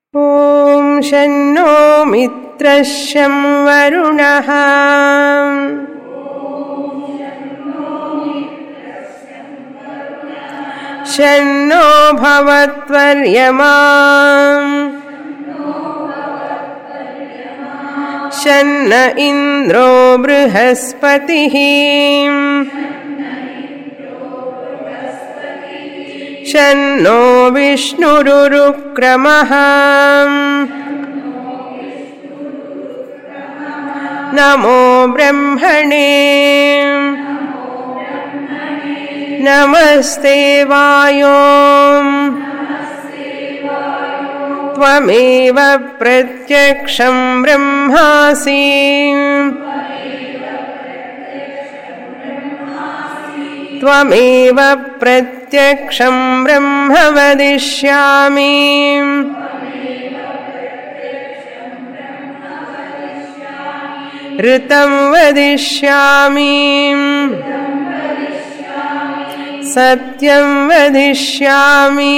ॐ शन्नो मित्रः शं वरुणः शन्नो भवत्वर्यमा शन्न इन्द्रो बृहस्पतिः शन्नो विष्णुरुरुक्रमः नमो ब्रह्मणे नमस्ते वायो त्वमेव प्रत्यक्षं ब्रह्मासि त्वमेव प्रत्यक्षं ब्रह्म वदिष्यामि ऋतं वदिष्यामि सत्यं वदिष्यामि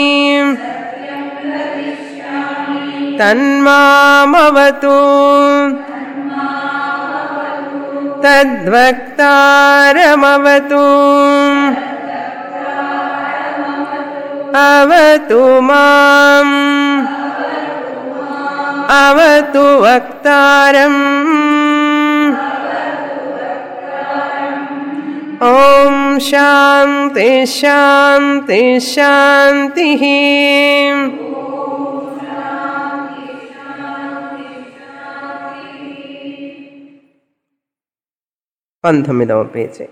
तन्मामवतु तद्वक्तारमवतु अवतु माम् अवतु वक्तारम् ॐ शान्ति शान्ति शान्तिः పంతొమ్మిదవ పేజీ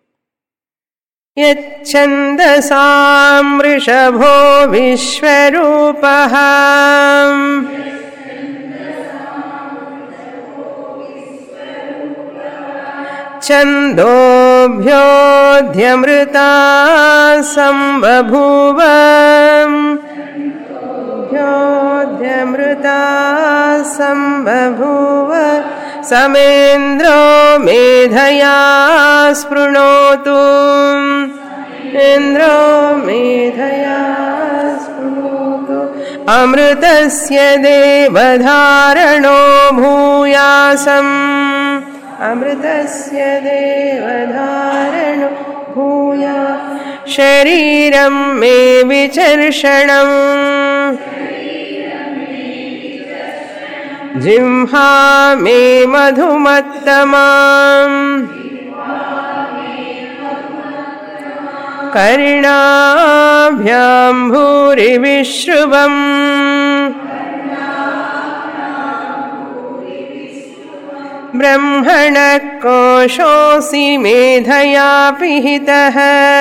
యచ్ఛందసాం వృషభో విశ్వరూపः छन्दोभ्योऽध्यमृता सम्बभूव भ्योऽध्यमृता सम्बभूव समेन्द्रो मेधया स्पृणोतु इन्द्रो मेधया स्पृणोतु अमृतस्य देवधारणो भूयासम् अमृतस्य देवधारणो भूया शरीरं मे विचर्षणम् जिह्वा मे मधुमत्तमाम् कर्णाभ्यां भूरिविश्रुवम् ब्रह्मणः कोशोऽसि मेधया पिहितः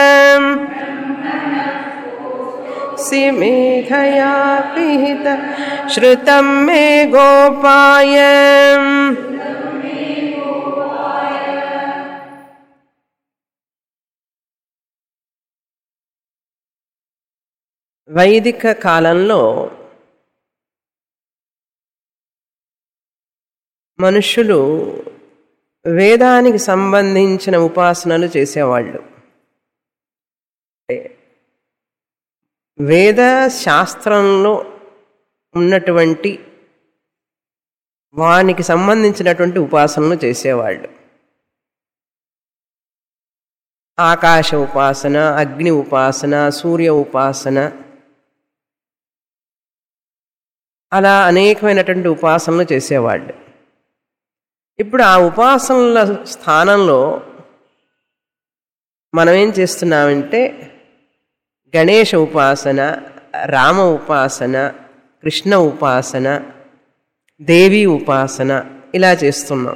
सि मेधया पिहित श्रुतं मे गोपाय వైదిక కాలంలో మనుషులు వేదానికి సంబంధించిన ఉపాసనలు చేసేవాళ్ళు వేద శాస్త్రంలో ఉన్నటువంటి వానికి సంబంధించినటువంటి ఉపాసనలు చేసేవాళ్ళు ఆకాశ ఉపాసన అగ్ని ఉపాసన సూర్య ఉపాసన అలా అనేకమైనటువంటి ఉపాసనలు చేసేవాళ్ళు ఇప్పుడు ఆ ఉపాసనల స్థానంలో మనం ఏం చేస్తున్నామంటే గణేష ఉపాసన రామ ఉపాసన కృష్ణ ఉపాసన దేవి ఉపాసన ఇలా చేస్తున్నాం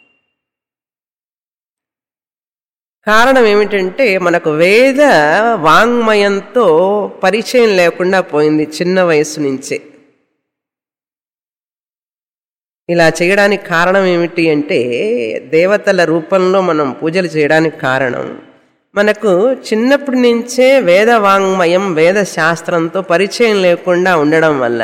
కారణం ఏమిటంటే మనకు వేద వాంగ్మయంతో పరిచయం లేకుండా పోయింది చిన్న వయసు నుంచే ఇలా చేయడానికి కారణం ఏమిటి అంటే దేవతల రూపంలో మనం పూజలు చేయడానికి కారణం మనకు చిన్నప్పటి నుంచే వేద వాంగ్మయం వేద శాస్త్రంతో పరిచయం లేకుండా ఉండడం వల్ల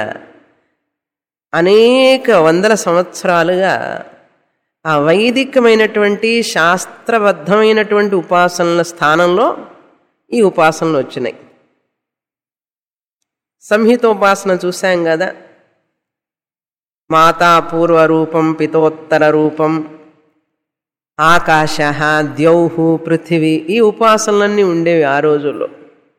అనేక వందల సంవత్సరాలుగా ఆ వైదికమైనటువంటి శాస్త్రబద్ధమైనటువంటి ఉపాసనల స్థానంలో ఈ ఉపాసనలు వచ్చినాయి సంహితోపాసన చూశాం కదా మాతా పూర్వరూపం పితోత్తర రూపం ఆకాశ ద్యౌహు పృథివీ ఈ ఉపాసనలన్నీ ఉండేవి ఆ రోజుల్లో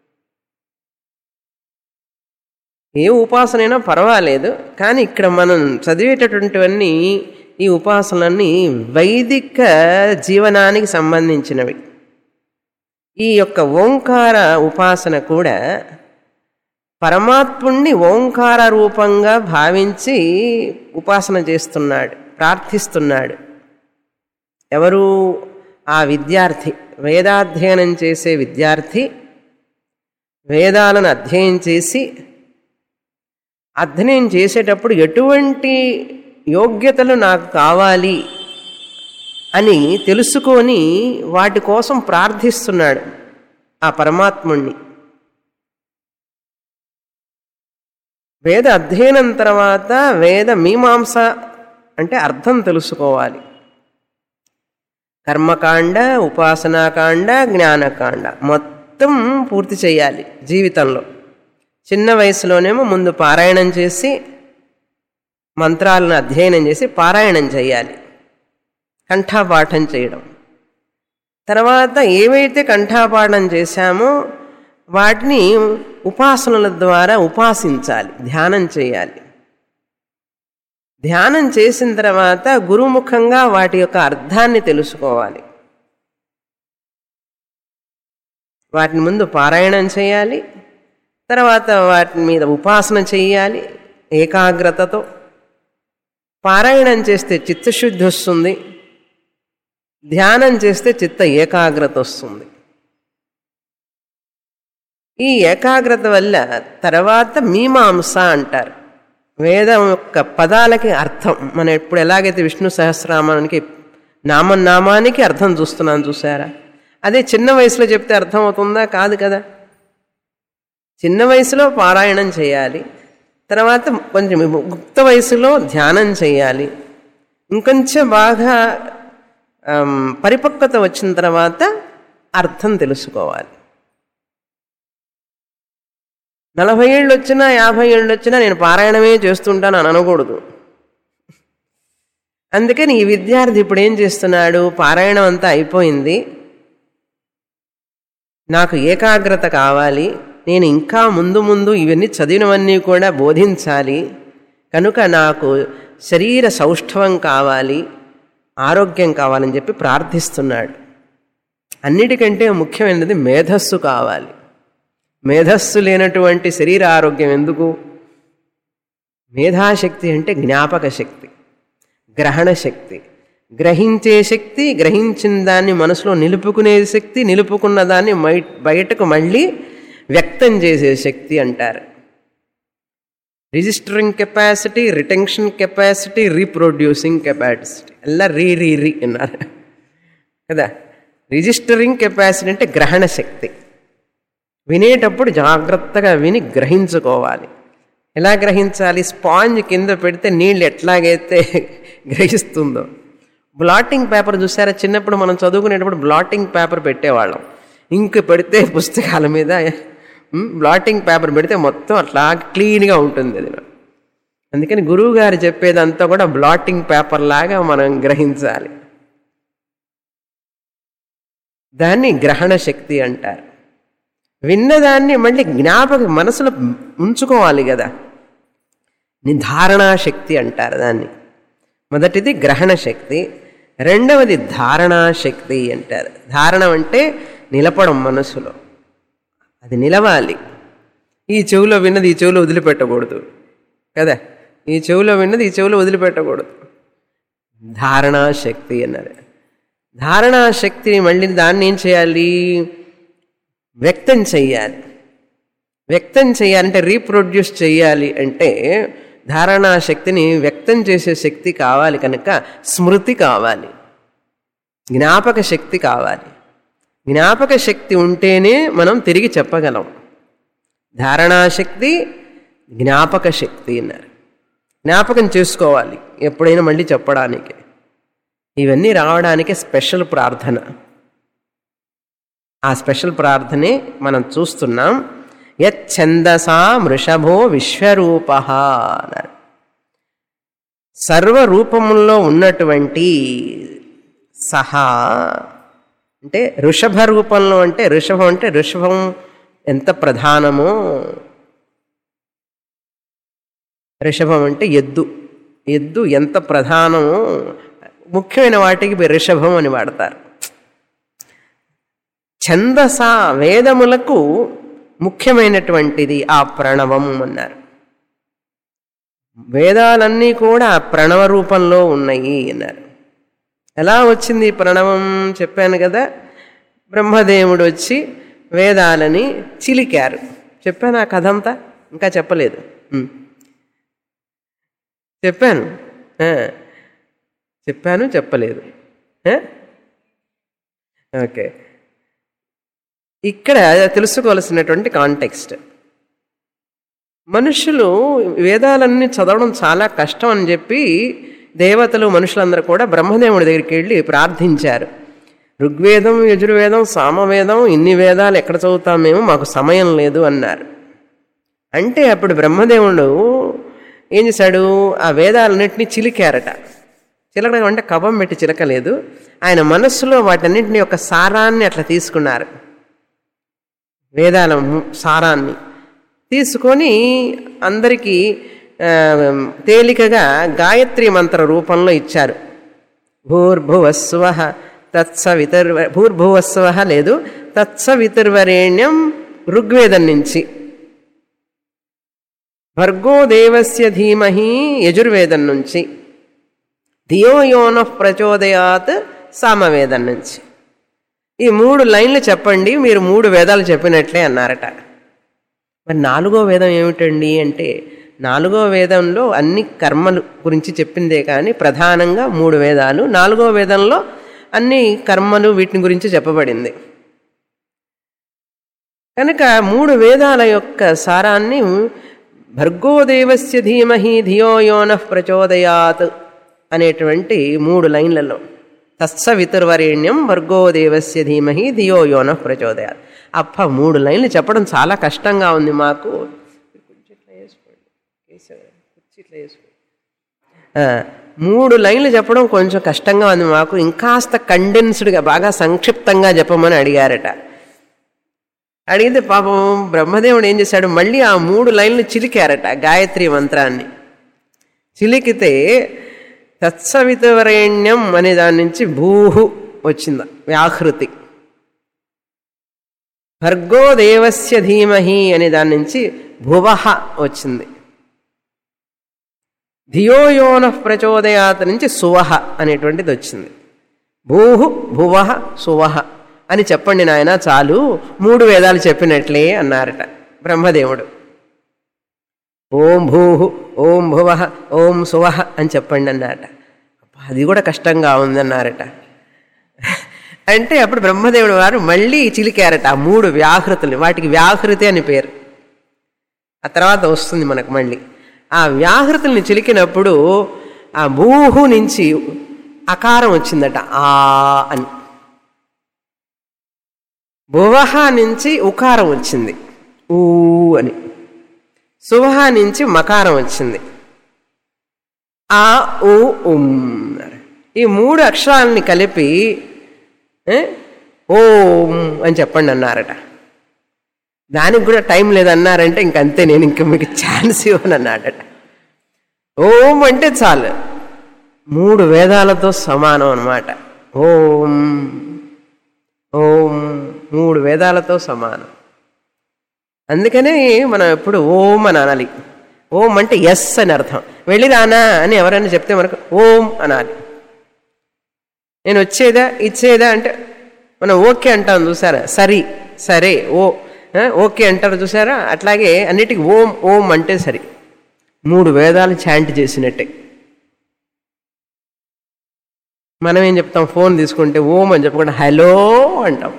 ఏ ఉపాసనైనా పర్వాలేదు కానీ ఇక్కడ మనం చదివేటటువంటివన్నీ ఈ ఉపాసనలన్నీ వైదిక జీవనానికి సంబంధించినవి ఈ యొక్క ఓంకార ఉపాసన కూడా పరమాత్ముణ్ణి ఓంకార రూపంగా భావించి ఉపాసన చేస్తున్నాడు ప్రార్థిస్తున్నాడు ఎవరు ఆ విద్యార్థి వేదాధ్యయనం చేసే విద్యార్థి వేదాలను అధ్యయనం చేసి అధ్యయనం చేసేటప్పుడు ఎటువంటి యోగ్యతలు నాకు కావాలి అని తెలుసుకొని వాటి కోసం ప్రార్థిస్తున్నాడు ఆ పరమాత్ముణ్ణి వేద అధ్యయనం తర్వాత వేద మీమాంస అంటే అర్థం తెలుసుకోవాలి కర్మకాండ ఉపాసనాకాండ జ్ఞానకాండ మొత్తం పూర్తి చేయాలి జీవితంలో చిన్న వయసులోనేమో ముందు పారాయణం చేసి మంత్రాలను అధ్యయనం చేసి పారాయణం చేయాలి కంఠాపాఠం చేయడం తర్వాత ఏవైతే కంఠాపాఠం చేశామో వాటిని ఉపాసనల ద్వారా ఉపాసించాలి ధ్యానం చేయాలి ధ్యానం చేసిన తర్వాత గురుముఖంగా వాటి యొక్క అర్థాన్ని తెలుసుకోవాలి వాటిని ముందు పారాయణం చేయాలి తర్వాత వాటి మీద ఉపాసన చేయాలి ఏకాగ్రతతో పారాయణం చేస్తే చిత్తశుద్ధి వస్తుంది ధ్యానం చేస్తే చిత్త ఏకాగ్రత వస్తుంది ఈ ఏకాగ్రత వల్ల తర్వాత మీమాంస అంటారు వేదం యొక్క పదాలకి అర్థం మనం ఇప్పుడు ఎలాగైతే విష్ణు సహస్రనామానికి నామం నామానికి అర్థం చూస్తున్నాం చూసారా అదే చిన్న వయసులో చెప్తే అర్థం అవుతుందా కాదు కదా చిన్న వయసులో పారాయణం చేయాలి తర్వాత కొంచెం గుప్త వయసులో ధ్యానం చేయాలి ఇంకొంచెం బాగా పరిపక్వత వచ్చిన తర్వాత అర్థం తెలుసుకోవాలి నలభై ఏళ్ళు వచ్చినా యాభై ఏళ్ళు వచ్చినా నేను పారాయణమే చేస్తుంటాను అని అనకూడదు అందుకని ఈ విద్యార్థి ఇప్పుడు ఏం చేస్తున్నాడు పారాయణం అంతా అయిపోయింది నాకు ఏకాగ్రత కావాలి నేను ఇంకా ముందు ముందు ఇవన్నీ చదివినవన్నీ కూడా బోధించాలి కనుక నాకు శరీర సౌష్ఠవం కావాలి ఆరోగ్యం కావాలని చెప్పి ప్రార్థిస్తున్నాడు అన్నిటికంటే ముఖ్యమైనది మేధస్సు కావాలి మేధస్సు లేనటువంటి శరీర ఆరోగ్యం ఎందుకు మేధాశక్తి అంటే జ్ఞాపక శక్తి గ్రహణ శక్తి గ్రహించే శక్తి గ్రహించిన దాన్ని మనసులో నిలుపుకునే శక్తి నిలుపుకున్న దాన్ని బయటకు మళ్ళీ వ్యక్తం చేసే శక్తి అంటారు registering capacity retention capacity reproducing capacity అలా రీ రీ రీ అన్నారు కదా రిజిస్టరింగ్ కెపాసిటీ అంటే గ్రహణ శక్తి వినేటప్పుడు జాగ్రత్తగా విని గ్రహించుకోవాలి ఎలా గ్రహించాలి స్పాంజ్ కింద పెడితే నీళ్ళు ఎట్లాగైతే గ్రహిస్తుందో బ్లాటింగ్ పేపర్ చూసారా చిన్నప్పుడు మనం చదువుకునేటప్పుడు బ్లాటింగ్ పేపర్ పెట్టేవాళ్ళం ఇంక్ పెడితే పుస్తకాల మీద బ్లాటింగ్ పేపర్ పెడితే మొత్తం అట్లా క్లీన్గా ఉంటుంది అది అందుకని గురువు గారు చెప్పేదంతా కూడా బ్లాటింగ్ పేపర్ లాగా మనం గ్రహించాలి దాన్ని గ్రహణ శక్తి అంటారు విన్నదాన్ని మళ్ళీ జ్ఞాపక మనసులో ఉంచుకోవాలి కదా నిధారణా శక్తి అంటారు దాన్ని మొదటిది గ్రహణ శక్తి రెండవది ధారణా శక్తి అంటారు ధారణం అంటే నిలపడం మనసులో అది నిలవాలి ఈ చెవులో విన్నది ఈ చెవులో వదిలిపెట్టకూడదు కదా ఈ చెవులో విన్నది ఈ చెవులో వదిలిపెట్టకూడదు ధారణా శక్తి అన్నారు ధారణా శక్తిని మళ్ళీ దాన్ని ఏం చేయాలి వ్యక్తం చెయ్యాలి వ్యక్తం చేయాలంటే రీప్రొడ్యూస్ చేయాలి అంటే ధారణా శక్తిని వ్యక్తం చేసే శక్తి కావాలి కనుక స్మృతి కావాలి జ్ఞాపక శక్తి కావాలి జ్ఞాపక శక్తి ఉంటేనే మనం తిరిగి చెప్పగలం ధారణాశక్తి జ్ఞాపక శక్తి అన్నారు జ్ఞాపకం చేసుకోవాలి ఎప్పుడైనా మళ్ళీ చెప్పడానికి ఇవన్నీ రావడానికి స్పెషల్ ప్రార్థన ఆ స్పెషల్ ప్రార్థనే మనం చూస్తున్నాం యచ్ఛందసా మృషభో విశ్వరూప అన్నారు సర్వరూపముల్లో ఉన్నటువంటి సహా అంటే ఋషభ రూపంలో అంటే ఋషభం అంటే ఋషభం ఎంత ప్రధానమో ఋషభం అంటే ఎద్దు ఎద్దు ఎంత ప్రధానమో ముఖ్యమైన వాటికి ఋషభం అని వాడతారు ఛందస వేదములకు ముఖ్యమైనటువంటిది ఆ ప్రణవం అన్నారు వేదాలన్నీ కూడా ప్రణవ రూపంలో ఉన్నాయి అన్నారు ఎలా వచ్చింది ఈ ప్రణవం చెప్పాను కదా బ్రహ్మదేవుడు వచ్చి వేదాలని చిలికారు చెప్పాను ఆ కథ అంతా ఇంకా చెప్పలేదు ఉమ్. చెప్పాను ఆ. చెప్పాను చెప్పలేదు ఆ? ఓకే ఇక్కడ తెలుసుకోవాల్సినటువంటి కాంటెక్స్ట్ మనుషులు వేదాలన్నీ చదవడం చాలా కష్టం అని చెప్పి దేవతలు మనుషులందరూ కూడా బ్రహ్మదేవుడి దగ్గరికి వెళ్ళి ప్రార్థించారు ఋగ్వేదం యజుర్వేదం సామవేదం ఇన్ని వేదాలు ఎక్కడ చదువుతాం మేము మాకు సమయం లేదు అన్నారు అంటే అప్పుడు బ్రహ్మదేవుడు ఏం చేశాడు ఆ వేదాలన్నింటినీ చిలికారట చిలకడం అంటే కవం పెట్టి చిలకలేదు ఆయన మనస్సులో వాటన్నింటిని యొక్క సారాన్ని అట్లా తీసుకున్నారు వేదాల ము- సారాన్ని తీసుకొని అందరికీ ఆ, తేలికగా గాయత్రి మంత్ర రూపంలో ఇచ్చారు భూర్భువస్వ తత్సవితుర్వ భూర్భువస్వ లేదు తత్సవితుర్వరేణ్యం ఋగ్వేదం నుంచి భర్గో దేవస్య ధీమహి యజుర్వేదం నుంచి ధియో యోన ప్రచోదయాత్ సామవేదం నుంచి ఈ మూడు లైన్లు చెప్పండి మీరు మూడు వేదాలు చెప్పినట్లే అన్నారట మరి నాలుగో వేదం ఏమిటండి అంటే నాలుగో వేదంలో అన్ని కర్మలు గురించి చెప్పిందే కానీ ప్రధానంగా మూడు వేదాలు నాలుగో వేదంలో అన్ని కర్మలు వీటిని గురించి చెప్పబడింది కనుక మూడు వేదాల యొక్క సారాన్ని భర్గోదేవస్య ధీమహి ధియో యోన ప్రచోదయాత్ అనేటువంటి మూడు లైన్లలో తత్సవితుర్వరేణ్యం భర్గోదేవస్య ధీమహి ధియో యోన ప్రచోదయాత్ అప్ప మూడు లైన్లు చెప్పడం చాలా కష్టంగా ఉంది మాకు ఆ, మూడు లైన్లు చెప్పడం కొంచెం కష్టంగా ఉంది మాకు ఇంకాస్త కండెన్స్డ్గా బాగా సంక్షిప్తంగా చెప్పమని అడిగారట అడిగితే పాపం బ్రహ్మదేవుడు ఏం చేశాడు మళ్ళీ ఆ మూడు లైన్లు చిలికారట గాయత్రి మంత్రాన్ని చిలికితే తత్సవితవరేణ్యం అనే దాని నుంచి భూహు వచ్చింది వ్యాహృతి భర్గో దేవస్య ధీమహి అనే దాని నుంచి భువహ వచ్చింది ధియోయోన ప్రచోదయాత్ నుంచి సువహ అనేటువంటిది వచ్చింది భూహు భువహ సువహ అని చెప్పండి నాయన చాలు మూడు వేదాలు చెప్పినట్లే అన్నారట బ్రహ్మదేవుడు ఓం భూహు ఓం భువహ ఓం సువహ అని చెప్పండి అన్నారట అబ్బా, అది కూడా కష్టంగా ఉందన్నారట అంటే అప్పుడు బ్రహ్మదేవుడు వారు మళ్ళీ చిలికారట ఆ మూడు వ్యాహృతులు వాటికి వ్యాహృతి అని పేరు ఆ తర్వాత వస్తుంది మనకు మళ్ళీ ఆ వ్యాహృతుల్ని చిలికినప్పుడు ఆ భూహు నుంచి అకారం వచ్చిందట ఆ అని భువహ నుంచి ఉకారం వచ్చింది ఊ అని సువహ నుంచి మకారం వచ్చింది ఆ ఉ ఉమ్ అన్నారు. ఈ మూడు అక్షరాలని కలిపి ఏ, ఓం అని చెప్పండి అన్నారట దానికి కూడా టైం లేదన్నారంటే ఇంకంతే నేను ఇంక మీకు ఛాన్స్ ఇవ్వను అన్నాడట ఓం అంటే చాలు మూడు వేదాలతో సమానం అన్నమాట ఓం ఓం మూడు వేదాలతో సమానం అందుకనే మనం ఎప్పుడు ఓం అని అనాలి ఓం అంటే ఎస్ అని అర్థం వెళ్ళి రానా అని ఎవరైనా చెప్తే మనకు ఓం అనాలి నేను వచ్చేదా ఇచ్చేదా అంటే మనం ఓకే అంటాం చూసారా సరి సరే ఓ ఆ, ఓకే అంటారు చూసారా అట్లాగే అన్నిటికీ ఓం ఓం అంటే సరి మూడు వేదాలు చాంట్ చేసినట్టే మనం ఏం చెప్తాం ఫోన్ తీసుకుంటే ఓం అని చెప్పకుండా హలో అంటాం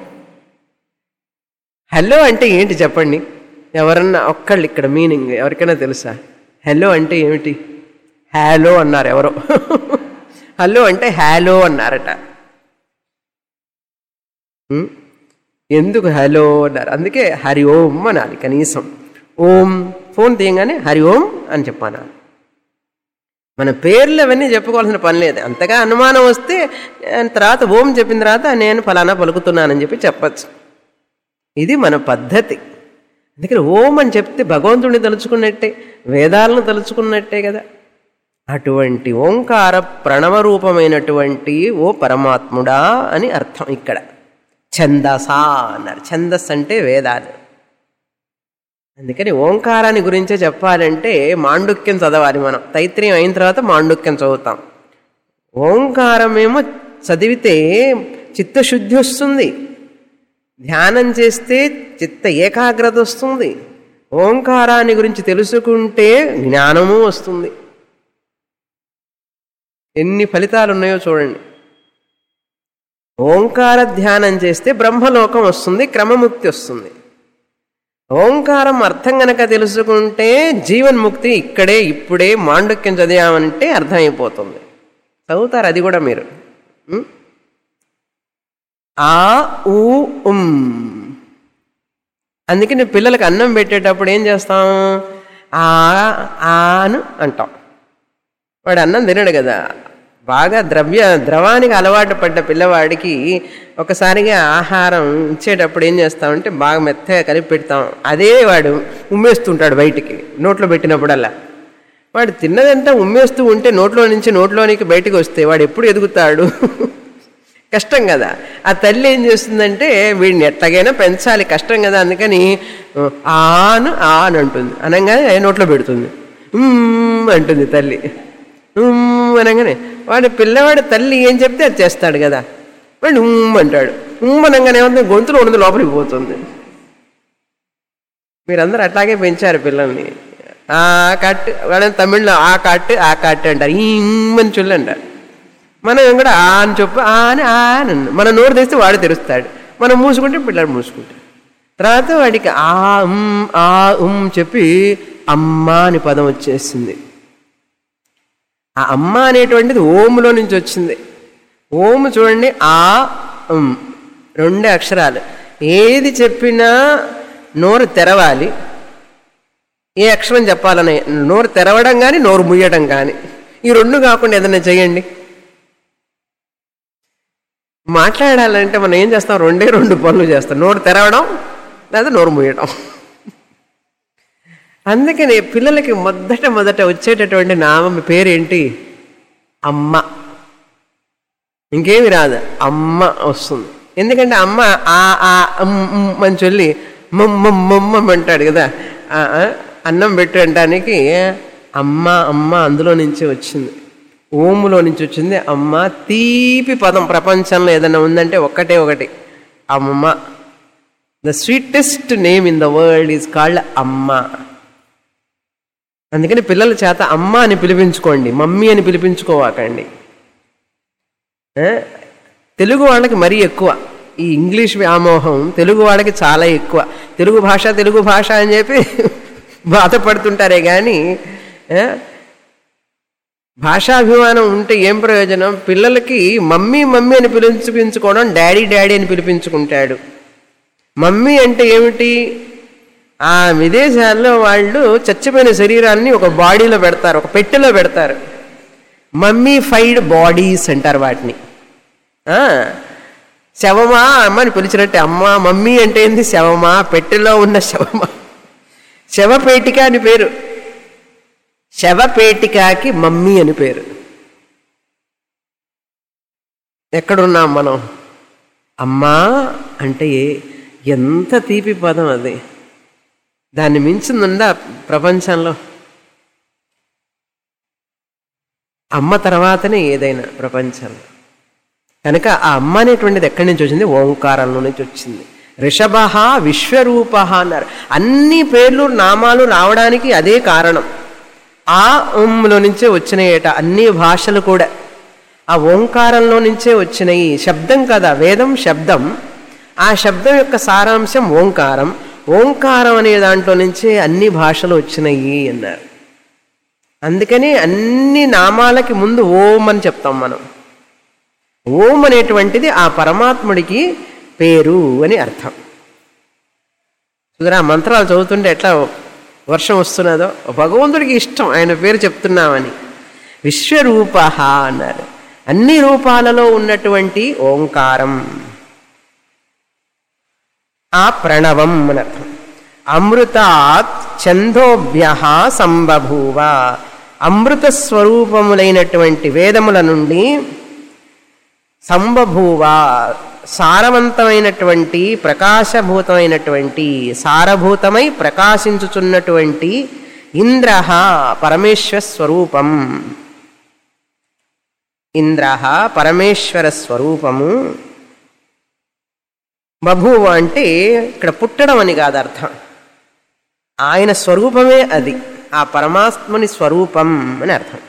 హలో అంటే ఏంటి చెప్పండి ఎవరన్నా ఒక్కళ్ళు ఇక్కడ మీనింగ్ ఎవరికైనా తెలుసా హలో అంటే ఏమిటి హ్యాలో అన్నారు ఎవరో హలో అంటే హ్యాలో అన్నారట ఉం? ఎందుకు హలో అన్నారు అందుకే హరి ఓం అనాలి కనీసం ఓం ఫోన్ తీయగానే హరి ఓం అని చెప్పాను మన పేర్లు అవన్నీ చెప్పుకోవాల్సిన పని లేదు అంతగా అనుమానం వస్తే ఆ తర్వాత ఓం చెప్పిన తర్వాత నేను ఫలానా పలుకుతున్నానని చెప్పి చెప్పచ్చు ఇది మన పద్ధతి అందుకని ఓం అని చెప్తే భగవంతుడిని తలుచుకున్నట్టే వేదాలను తలుచుకున్నట్టే కదా అటువంటి ఓంకార ప్రణవ రూపమైనటువంటి ఓ పరమాత్ముడా అని అర్థం ఇక్కడ ఛందసా అన్నారు ఛందస్ అంటే వేదాలు అందుకని ఓంకారాన్ని గురించే చెప్పాలంటే మాండుక్యం చదవాలి మనం తైత్రీయం అయిన తర్వాత మాండుక్యం చదువుతాం ఓంకారమేమో చదివితే చిత్తశుద్ధి వస్తుంది ధ్యానం చేస్తే చిత్త ఏకాగ్రత వస్తుంది ఓంకారాన్ని గురించి తెలుసుకుంటే జ్ఞానము వస్తుంది ఎన్ని ఫలితాలు ఉన్నాయో చూడండి ఓంకార ధ్యానం చేస్తే బ్రహ్మలోకం వస్తుంది క్రమముక్తి వస్తుంది ఓంకారం అర్థం గనక తెలుసుకుంటే జీవన్ముక్తి ఇక్కడే ఇప్పుడే మాండుక్యం చదివామంటే అర్థమైపోతుంది చదువుతారు అది కూడా మీరు ఉం? ఆ ఊ ఉమ్ అందుకని పిల్లలకి అన్నం పెట్టేటప్పుడు ఏం చేస్తాం ఆ ఆను అంటాం వాడు అన్నం తినడు కదా బాగా ద్రవ్య ద్రవానికి అలవాటు పడ్డ పిల్లవాడికి ఒకసారిగా ఆహారం ఇచ్చేటప్పుడు ఏం చేస్తామంటే బాగా మెత్తగా కలిపి పెడతాం అదే వాడు ఉమ్మేస్తుంటాడు బయటికి నోట్లో పెట్టినప్పుడల్లా వాడు తిన్నదంతా ఉమ్మేస్తూ ఉంటే నోట్లో నుంచి నోట్లోనికి బయటికి వస్తే వాడు ఎప్పుడు ఎదుగుతాడు కష్టం కదా ఆ తల్లి ఏం చేస్తుందంటే వీడిని ఎట్లాగైనా పెంచాలి కష్టం కదా అందుకని ఆను ఆన్ అంటుంది అనగానే నోట్లో పెడుతుంది ఉమ్ అంటుంది తల్లి ఉమ్ అనగానే వాడి పిల్లవాడి తల్లి ఏం చెప్తే అది చేస్తాడు కదా వాడు ఉమ్ అంటాడు ఉమ్ అనగానే ఏమవుతుంది గొంతులో ఉన్నది లోపలికి పోతుంది మీరందరూ అట్లాగే పెంచారు పిల్లల్ని ఆ కట్టు వాళ్ళని తమిళ్లో ఆ కట్టు ఆ కట్టు అంటారు ఈ ఉమ్ అని చొల్లు అంటారు మనం కూడా ఆ అని చెప్పు ఆ అని ఆ అని అన్నాం. మనం నోరు తెస్తే వాడు తెరుస్తాడు మనం మూసుకుంటే పిల్లడు మూసుకుంటాడు తర్వాత వాడికి ఆ ఉమ్ ఆ ఉమ్ చెప్పి అమ్మ అని పదం వచ్చేసింది ఆ అమ్మ అనేటువంటిది ఓములో నుంచి వచ్చింది ఓము చూడండి ఆ ఉమ్ రెండే అక్షరాలు ఏది చెప్పినా నోరు తెరవాలి ఏ అక్షరం చెప్పాలని నోరు తెరవడం కానీ నోరు ముయ్యడం కానీ ఈ రెండు కాకుండా ఏదైనా చేయండి మాట్లాడాలంటే మనం ఏం చేస్తాం రెండే రెండు పనులు చేస్తాం నోరు తెరవడం లేదా నోరు మూయడం అందుకని పిల్లలకి మొదట మొదట వచ్చేటటువంటి నామం పేరేంటి అమ్మ ఇంకేమి రాదు అమ్మ వస్తుంది ఎందుకంటే అమ్మ ఆ ఆ అమ్, ఉమ్ అని చెప్పి మమ్మమ్మమ్మ అంటాడు కదా ఆ, ఆ, అన్నం పెట్టు అంటానికి అమ్మ అమ్మ అందులో నుంచి వచ్చింది ఓములో నుంచి వచ్చింది అమ్మ తీపి పదం ప్రపంచంలో ఏదైనా ఉందంటే ఒక్కటే ఒకటి అమ్మ the sweetest name in the world is called అమ్మ అందుకని పిల్లల చేత అమ్మ అని పిలిపించుకోండి మమ్మీ అని పిలిపించుకోవాకండి ఏ? తెలుగు వాళ్ళకి మరీ ఎక్కువ ఈ ఇంగ్లీష్ వ్యామోహం తెలుగు వాళ్ళకి చాలా ఎక్కువ తెలుగు భాష తెలుగు భాష అని చెప్పి బాధపడుతుంటారే కానీ ఏ? భాషాభిమానం ఉంటే ఏం ప్రయోజనం పిల్లలకి మమ్మీ మమ్మీ అని పిలిపించుకోవడం డాడీ డాడీ అని పిలిపించుకుంటాడు మమ్మీ అంటే ఏమిటి ఆ విదేశాల్లో వాళ్ళు చచ్చిపోయిన శరీరాన్ని ఒక బాడీలో పెడతారు ఒక పెట్టెలో పెడతారు మమ్మీ ఫైడ్ బాడీస్ అంటారు వాటిని ఆ, శవమా అమ్మని పిలిచినట్టే అమ్మ మమ్మీ అంటే ఏంది శవమా పెట్టెలో ఉన్న శవమా శవపేటిక అని పేరు శవపేటికకి మమ్మీ అని పేరు ఎక్కడున్నాం మనం అమ్మా అంటే ఎంత తీపి పదం అది దాన్ని మించిందుందా ప్రపంచంలో అమ్మ తర్వాతనే ఏదైనా ప్రపంచంలో కనుక ఆ అమ్మ అనేటువంటిది ఎక్కడి నుంచి వచ్చింది ఓంకారంలో నుంచి వచ్చింది రిషభ విశ్వరూప అన్నారు అన్ని పేర్లు నామాలు రావడానికి అదే కారణం ఆ ఉమ్లో నుంచే వచ్చినాయట అన్ని భాషలు కూడా ఆ ఓంకారంలో నుంచే వచ్చినాయి శబ్దం కదా వేదం శబ్దం ఆ శబ్దం యొక్క సారాంశం ఓంకారం ఓంకారం అనే దాంట్లో నుంచే అన్ని భాషలు వచ్చినాయి అన్నారు అందుకని అన్ని నామాలకి ముందు ఓం అని చెప్తాం మనం ఓం అనేటువంటిది ఆ పరమాత్ముడికి పేరు అని అర్థం చూదరా ఆ మంత్రాలు చదువుతుంటే ఎట్లా వర్షం వస్తున్నదో భగవంతుడికి ఇష్టం ఆయన పేరు చెప్తున్నామని విశ్వరూప అన్నారు అన్ని రూపాలలో ఉన్నటువంటి ఓంకారం ఆ ప్రణవం అని అర్థం అమృతాత్ ఛందోభ్య సంబభూవ అమృత స్వరూపములైనటువంటి వేదముల నుండి సంబభూవ సారవంతమైనటువంటి ప్రకాశభూతమైనటువంటి సారభూతమై ప్రకాశించుచున్నటువంటి ఇంద్ర పరమేశ్వర స్వరూపం ఇంద్ర పరమేశ్వర స్వరూపము బభూవ అంటే ఇక్కడ పుట్టడం అని కాదు అర్థం ఆయన స్వరూపమే అది ఆ పరమాత్మని స్వరూపం అని అర్థం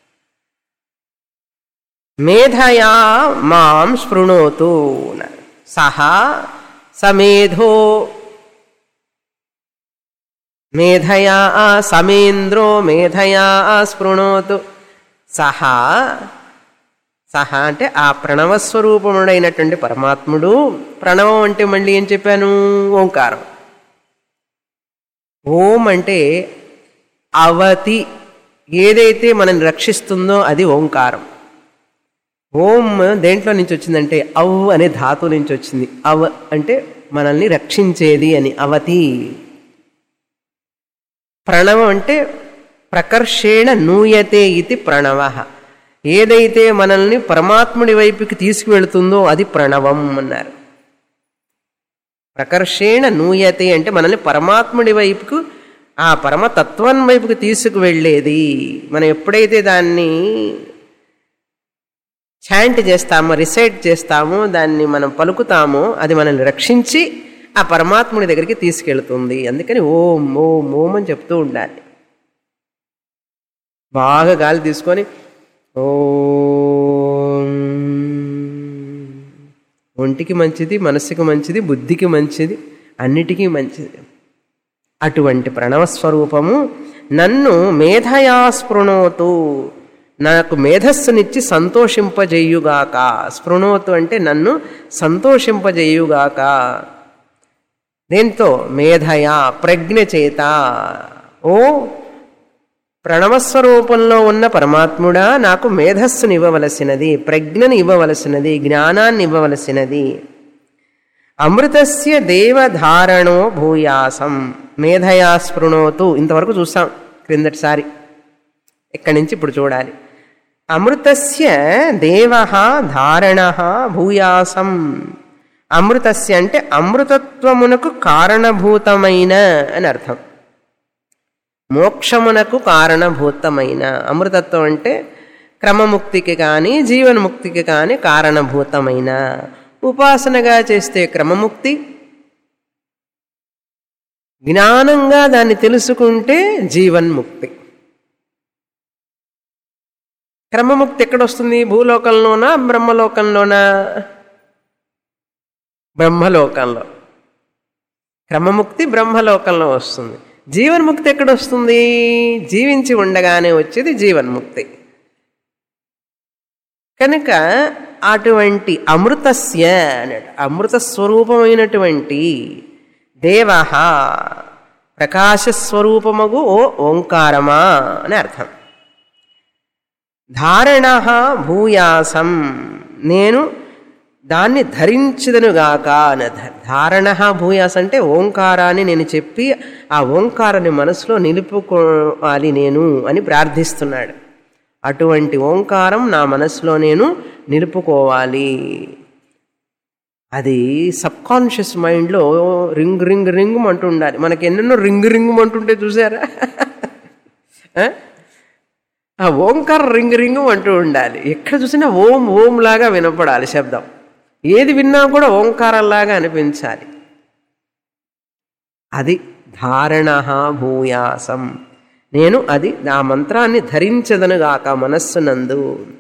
మేధయా మాం స్పృణోతు సహా సమేధో మేధయా సమేంద్రో మేధయా స్పృణోతు సహా సహా అంటే ఆ ప్రణవస్వరూపముడైనటువంటి పరమాత్ముడు ప్రణవం అంటే మళ్ళీ ఏం చెప్పాను ఓంకారం ఓం అంటే అవతి ఏదైతే మనల్ని రక్షిస్తుందో అది ఓంకారం ఓం దేంట్లో నుంచి వచ్చిందంటే అవ్ అనే ధాతు నుంచి వచ్చింది అవ్ అంటే మనల్ని రక్షించేది అని అవతి ప్రణవం అంటే ప్రకర్షేణ నూయతే ఇది ప్రణవ ఏదైతే మనల్ని పరమాత్ముడి వైపుకి తీసుకువెళుతుందో అది ప్రణవం అన్నారు ప్రకర్షేణ నూయతే అంటే మనల్ని పరమాత్ముడి వైపుకు ఆ పరమతత్వం వైపుకి తీసుకువెళ్ళేది మనం ఎప్పుడైతే దాన్ని చాంట్ చేస్తామో రిసైట్ చేస్తామో దాన్ని మనం పలుకుతామో అది మనల్ని రక్షించి ఆ పరమాత్ముడి దగ్గరికి తీసుకెళ్తుంది అందుకని ఓం ఓం ఓం అని చెప్తూ ఉండాలి బాగా గాలి తీసుకొని ఓం ఒంటికి మంచిది మనస్సుకి మంచిది బుద్ధికి మంచిది అన్నిటికీ మంచిది అటువంటి ప్రణవస్వరూపము నన్ను మేధయా స్పృణోతు నాకు మేధస్సునిచ్చి సంతోషింపజేయుగాక స్పృణోతు అంటే నన్ను సంతోషింపజేయుగాక దేంతో మేధయా ప్రజ్ఞ చేత ఓ ప్రణవస్వరూపంలో ఉన్న పరమాత్ముడా నాకు మేధస్సుని ఇవ్వవలసినది ప్రజ్ఞని ఇవ్వవలసినది జ్ఞానాన్ని ఇవ్వవలసినది అమృతస్య దేవధారణో భూయాసం మేధయా స్పృణోతు ఇంతవరకు చూసాం క్రిందటిసారి ఇక్కడి నుంచి ఇప్పుడు చూడాలి అమృతస్య దేవ ధారణ భూయాసం అమృతస్య అంటే అమృతత్వమునకు కారణభూతమైన అని అర్థం మోక్షమునకు కారణభూతమైన అమృతత్వం అంటే క్రమముక్తికి కానీ జీవన్ముక్తికి కానీ కారణభూతమైన ఉపాసనగా చేస్తే క్రమముక్తి జ్ఞానంగా దాన్ని తెలుసుకుంటే జీవన్ముక్తి క్రమముక్తి ఎక్కడొస్తుంది భూలోకంలోనా బ్రహ్మలోకంలోనా బ్రహ్మలోకంలో క్రమముక్తి బ్రహ్మలోకంలో వస్తుంది జీవన్ముక్తి ఎక్కడొస్తుంది జీవించి ఉండగానే వచ్చేది జీవన్ముక్తి కనుక అటువంటి అమృతస్య అన్నాడు అమృత స్వరూపమైనటువంటి దేవ ప్రకాశస్వరూపమగు ఓ ఓంకారమా అని అర్థం ధారణ భూయాసం నేను దాన్ని ధరించదనుగాక అని ధారణ భూయాస్ అంటే ఓంకారాన్ని నేను చెప్పి ఆ ఓంకారాన్ని మనసులో నిలుపుకోవాలి నేను అని ప్రార్థిస్తున్నాడు అటువంటి ఓంకారం నా మనసులో నేను నిలుపుకోవాలి అది సబ్కాన్షియస్ మైండ్లో రింగ్ రింగ్ రింగ్ అంటూ ఉండాలి మనకి ఎన్నెన్నో రింగ్ రింగ్ అంటుంటే చూసారా ఆ ఓంకారం రింగ్ రింగ్ అంటూ ఉండాలి ఎక్కడ చూసినా ఓం ఓం లాగా వినపడాలి శబ్దం ఏది విన్నా కూడా ఓంకారంలాగా అనిపించాలి అది ధారణ భూయాసం నేను అది ఆ మంత్రాన్ని ధరించదనుగాక మనస్సునందు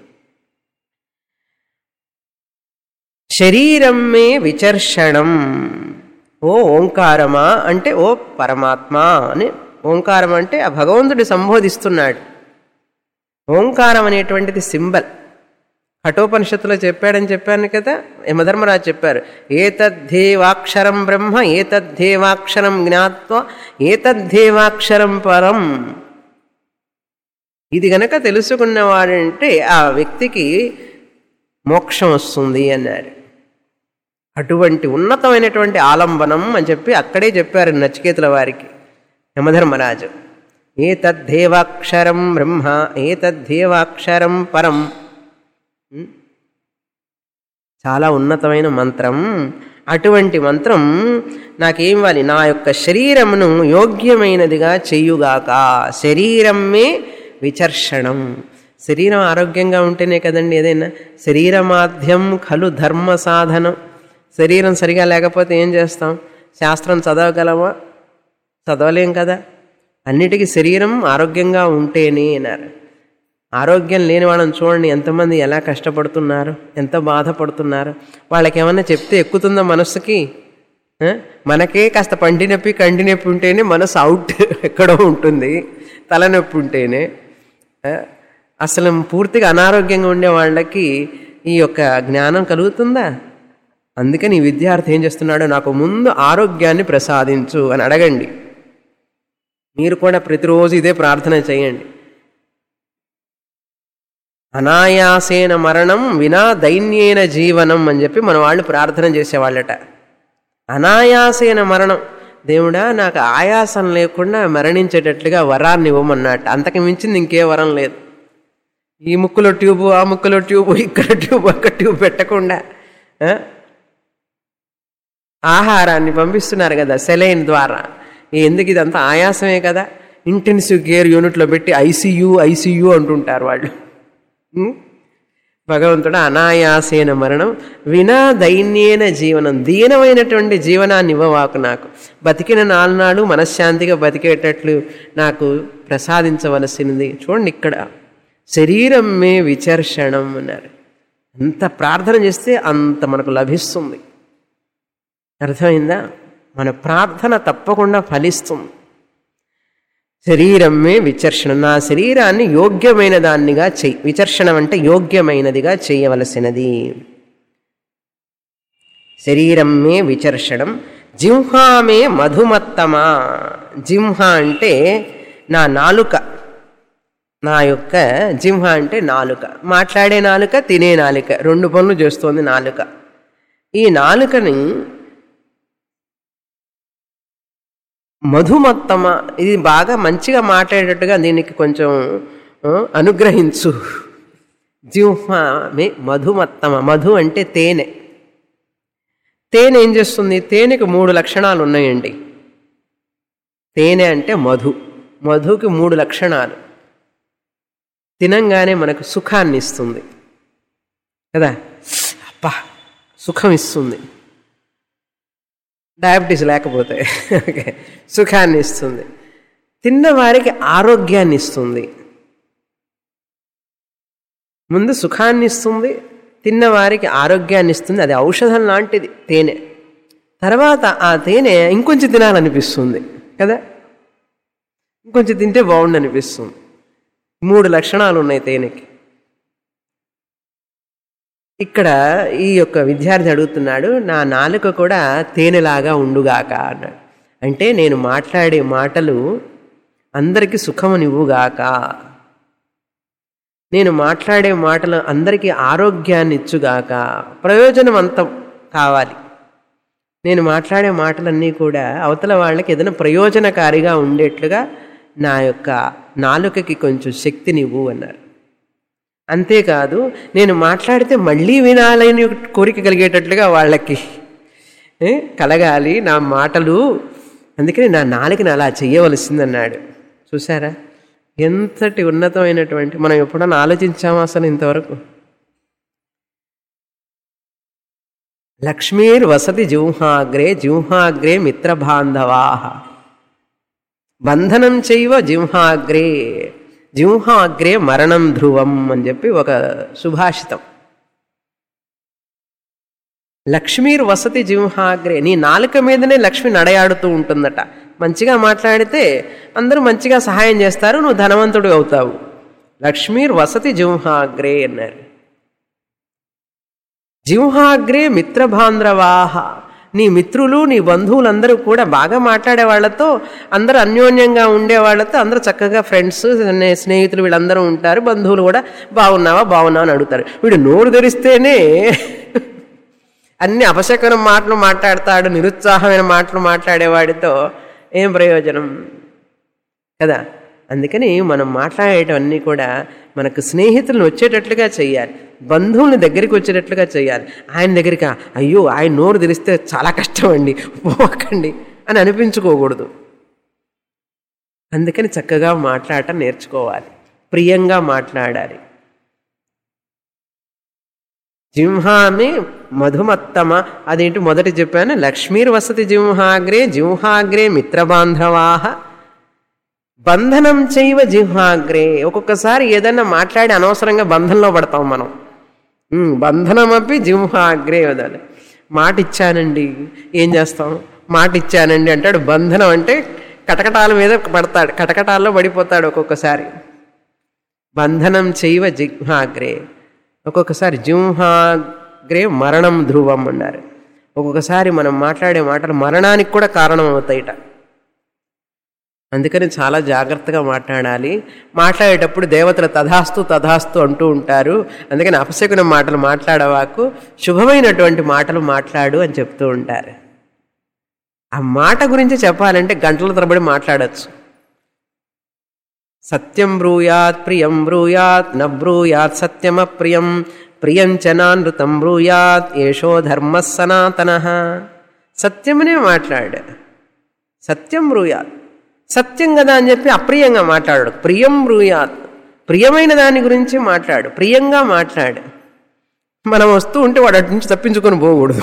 శరీరం మే విచర్షణం ఓ ఓంకారమా అంటే ఓ పరమాత్మ అని ఓంకారం అంటే ఆ భగవంతుడి సంబోధిస్తున్నాడు ఓంకారం అనేటువంటిది సింబల్ కఠోపనిషత్తులో చెప్పాడని చెప్పాను కదా యమధర్మరాజు చెప్పారు ఏతద్ధేవాక్షరం బ్రహ్మ ఏతద్ధేవాక్షరం జ్ఞాత్వ ఏతద్ధేవాక్షరం పరం ఇది గనక తెలుసుకున్నవాడంటే ఆ వ్యక్తికి మోక్షం వస్తుంది అన్నారు అటువంటి ఉన్నతమైనటువంటి ఆలంబనం అని చెప్పి అక్కడే చెప్పారు నచికేతుల వారికి యమధర్మరాజు ఏతద్ధేవాక్షరం బ్రహ్మ ఏతద్ధేవాక్షరం పరం ఉం? చాలా ఉన్నతమైన మంత్రం అటువంటి మంత్రం నాకేం ఇవ్వాలి నా యొక్క శరీరమును యోగ్యమైనదిగా చెయ్యుగాక శరీరమే విచర్షణం శరీరం ఆరోగ్యంగా ఉంటేనే కదండి ఏదైనా శరీరమాధ్యం ఖలు ధర్మ సాధనం శరీరం సరిగా లేకపోతే ఏం చేస్తాం శాస్త్రం చదవగలమా చదవలేం కదా అన్నిటికీ శరీరం ఆరోగ్యంగా ఉంటేనే అన్నారు ఆరోగ్యం లేని వాళ్ళని చూడండి ఎంతమంది ఎలా కష్టపడుతున్నారు ఎంత బాధపడుతున్నారు వాళ్ళకి ఏమన్నా చెప్తే ఎక్కుతుందా మనస్సుకి ఆ? మనకే కాస్త పంటి నొప్పి కంటి నొప్పి ఉంటేనే మనసు అవుట్ ఎక్కడో ఉంటుంది తలనొప్పి ఉంటేనే ఆ? అసలు పూర్తిగా అనారోగ్యంగా ఉండే వాళ్ళకి ఈ యొక్క జ్ఞానం కలుగుతుందా అందుకని ఈ విద్యార్థి ఏం చేస్తున్నాడు నాకు ముందు ఆరోగ్యాన్ని ప్రసాదించు అని అడగండి మీరు కూడా ప్రతిరోజు ఇదే ప్రార్థన చేయండి అనాయాసేన మరణం వినా దైన్యేన జీవనం అని చెప్పి మన వాళ్ళు ప్రార్థన చేసేవాళ్ళట అనాయాసేన మరణం దేవుడా నాకు ఆయాసం లేకుండా మరణించేటట్లుగా వరాన్ని ఇవ్వమన్నట్టు అంతకు మించింది ఇంకే వరం లేదు ఈ ముక్కులో ట్యూబు ఆ ముక్కులో ట్యూబు ఇక్కడ ట్యూబ్ అక్కడ ట్యూబ్ పెట్టకుండా ఆ? ఆహారాన్ని పంపిస్తున్నారు కదా సెలైన్ ద్వారా ఎందుకు ఇదంతా ఆయాసమే కదా ఇంటెన్సివ్ కేర్ యూనిట్లో పెట్టి ఐసీయూ ఐసీయూ అంటుంటారు వాళ్ళు ఉం? భగవంతుడు అనాయాసేన మరణం వినా దైన్యేన జీవనం దీనమైనటువంటి జీవనాన్ని ఇవ్వవాకు నాకు బతికిన నాలునాడు మనశ్శాంతిగా బతికేటట్లు నాకు ప్రసాదించవలసినది చూడండి ఇక్కడ శరీరం మే విచర్షణం అన్నారు ఎంత ప్రార్థన చేస్తే అంత మనకు లభిస్తుంది అర్థమైందా మన ప్రార్థన తప్పకుండా ఫలిస్తుంది శరీరమే విచర్షణ నా శరీరాన్ని యోగ్యమైన దాన్నిగా చెయ్యి విచర్షణం అంటే యోగ్యమైనదిగా చేయవలసినది శరీరమే విచర్షణం జింహామే మధుమత్తమా జింహ అంటే నా నాలుక నా యొక్క జింహ అంటే నాలుక మాట్లాడే నాలుక తినే నాలుక రెండు పనులు చేస్తోంది నాలుక ఈ నాలుకని మధుమత్తమ ఇది బాగా మంచిగా మాట్లాడేటట్టుగా దీనికి కొంచెం ఆ, అనుగ్రహించు జిహ్వామి మధుమత్తమ మధు అంటే తేనె తేనె ఏం చేస్తుంది తేనెకి మూడు లక్షణాలు ఉన్నాయండి తేనె అంటే మధు మధుకి మూడు లక్షణాలు తినంగానే మనకు సుఖాన్ని ఇస్తుంది కదా అబ్బా సుఖం ఇస్తుంది డయాబెటీస్ లేకపోతే ఓకే సుఖాన్ని ఇస్తుంది తిన్నవారికి ఆరోగ్యాన్ని ఇస్తుంది ముందు సుఖాన్ని ఇస్తుంది తిన్నవారికి ఆరోగ్యాన్ని ఇస్తుంది అది ఔషధం లాంటిది తేనె తర్వాత ఆ తేనె ఇంకొంచెం తినాలనిపిస్తుంది కదా ఇంకొంచెం తింటే బాగుండు అనిపిస్తుంది మూడు లక్షణాలు ఉన్నాయి తేనెకి ఇక్కడ ఈ యొక్క విద్యార్థి అడుగుతున్నాడు నా నాలుక కూడా తేనెలాగా ఉండుగాక అన్నాడు అంటే నేను మాట్లాడే మాటలు అందరికీ సుఖమునివ్వుగాక నేను మాట్లాడే మాటలు అందరికీ ఆరోగ్యాన్ని ఇచ్చుగాక ప్రయోజనవంతం కావాలి నేను మాట్లాడే మాటలన్నీ కూడా అవతల వాళ్ళకి ఏదైనా ప్రయోజనకారిగా ఉండేట్లుగా నా యొక్క నాలుకకి కొంచెం శక్తినివ్వు అన్నారు అంతేకాదు నేను మాట్లాడితే మళ్ళీ వినాలని కోరిక కలిగేటట్లుగా వాళ్ళకి ఏ, కలగాలి నా మాటలు అందుకని నా నాలుకని అలా చెయ్యవలసిందన్నాడు చూసారా ఎంతటి ఉన్నతమైనటువంటి మనం ఎప్పుడన్నా ఆలోచించామా అసలు ఇంతవరకు లక్ష్మీర్ వసతి జింహాగ్రే జింహాగ్రే మిత్రబాంధవా బంధనం చేయవ జింహాగ్రే జింహాగ్రే మరణం ధ్రువం అని చెప్పి ఒక సుభాషితం లక్ష్మీర్ వసతి జింహాగ్రే నీ నాలుక మీదనే లక్ష్మి నడయాడుతూ ఉంటుందట మంచిగా మాట్లాడితే అందరూ మంచిగా సహాయం చేస్తారు నువ్వు ధనవంతుడు అవుతావు లక్ష్మీర్ వసతి జింహాగ్రే అన్నారు జింహాగ్రే మిత్రబాంధ్రవాహ నీ మిత్రులు నీ బంధువులందరూ కూడా బాగా మాట్లాడే వాళ్ళతో అందరూ అన్యోన్యంగా ఉండే వాళ్ళతో అందరూ చక్కగా ఫ్రెండ్స్ స్నేహితులు వీళ్ళందరూ ఉంటారు బంధువులు కూడా బాగున్నావా బాగున్నావా అని అడుగుతారు వీడు నోరు తెరిస్తేనే అన్ని అపశకనం మాటలు మాట్లాడతాడు నిరుత్సాహమైన మాటలు మాట్లాడేవాడితో ఏం ప్రయోజనం కదా అందుకని మనం మాట్లాడేటవన్నీ కూడా మనకు స్నేహితులను వచ్చేటట్లుగా చేయాలి బంధువుల్ని దగ్గరికి వచ్చేటట్లుగా చేయాలి ఆయన దగ్గరికి అయ్యో ఆయన నోరు తెరిస్తే చాలా కష్టం అండి పోకండి అని అనిపించుకోకూడదు అందుకని చక్కగా మాట్లాడటం నేర్చుకోవాలి ప్రియంగా మాట్లాడాలి జింహామి మధుమత్తమ అదేంటి మొదటి చెప్పాను లక్ష్మీర్ వసతి జింహాగ్రే జింహాగ్రే మిత్రబాంధవాహ బంధనం చేయవ జిహ్వాగ్రే ఒక్కొక్కసారి ఏదన్నా మాట్లాడి అనవసరంగా బంధంలో పడతాం మనం ఉమ్, బంధనమపి జిహ్వాగ్రే వదాలి మాట ఇచ్చానండి ఏం చేస్తాం మాట ఇచ్చానండి అంటాడు బంధనం అంటే కటకటాల మీద పడతాడు కటకటాల్లో పడిపోతాడు ఒక్కొక్కసారి బంధనం చేయవ జిహ్వాగ్రే ఒక్కొక్కసారి జింహాగ్రే మరణం ధ్రువం అన్నారు ఒక్కొక్కసారి మనం మాట్లాడే మాటలు మరణానికి కూడా కారణం అవుతాయిట అందుకని చాలా జాగ్రత్తగా మాట్లాడాలి మాట్లాడేటప్పుడు దేవతలు తథాస్తు తథాస్తు అంటూ ఉంటారు అందుకని అపశకున మాటలు మాట్లాడవాకు శుభమైనటువంటి మాటలు మాట్లాడు అని చెప్తూ ఉంటారు ఆ మాట గురించి చెప్పాలంటే గంటల తరబడి మాట్లాడచ్చు సత్యం బ్రూయాత్ ప్రియం బ్రూయాత్ న బ్రూయాత్ సత్యమప్రియం ప్రియం చ నానృతం బ్రూయాత్ ఏషో ధర్మ సనాతన సత్యమనే మాట్లాడు సత్యం బ్రూయాత్ సత్యం కదా అని చెప్పి అప్రియంగా మాట్లాడు ప్రియం బ్రూయాత్ ప్రియమైన దాని గురించి మాట్లాడు ప్రియంగా మాట్లాడు మనం వస్తూ ఉంటే వాడు అటు నుంచి తప్పించుకొని పోకూడదు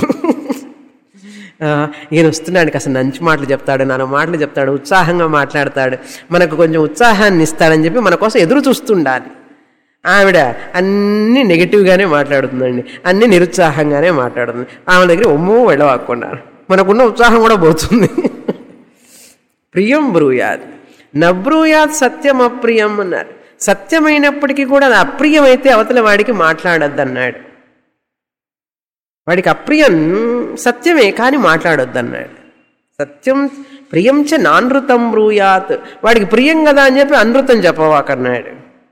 ఆ, ఈయన వస్తున్నాడు కాస్త మంచి మాటలు చెప్తాడు నాలుగు మాటలు చెప్తాడు ఉత్సాహంగా మాట్లాడతాడు మనకు కొంచెం ఉత్సాహాన్ని ఇస్తాడని చెప్పి మన కోసం ఎదురు చూస్తుండాలి ఆవిడ అన్ని నెగిటివ్గానే మాట్లాడుతుందండి అన్ని నిరుత్సాహంగానే మాట్లాడుతుంది ఆమె దగ్గర ఒమ్మో వెళ్ళవాకుండా మనకున్న ఉత్సాహం కూడా పోతుంది ప్రియం బ్రూయాత్ నబ్రూయాత్ సత్యం అప్రియం అన్నారు సత్యమైనప్పటికీ కూడా అది అప్రియమైతే అవతల వాడికి మాట్లాడొద్దు అన్నాడు వాడికి అప్రియం సత్యమే కానీ మాట్లాడొద్దు అన్నాడు సత్యం ప్రియం చ నానృతం బ్రూయాత్ వాడికి ప్రియం కదా అని చెప్పి అనృతం చెప్పవాకన్నాడు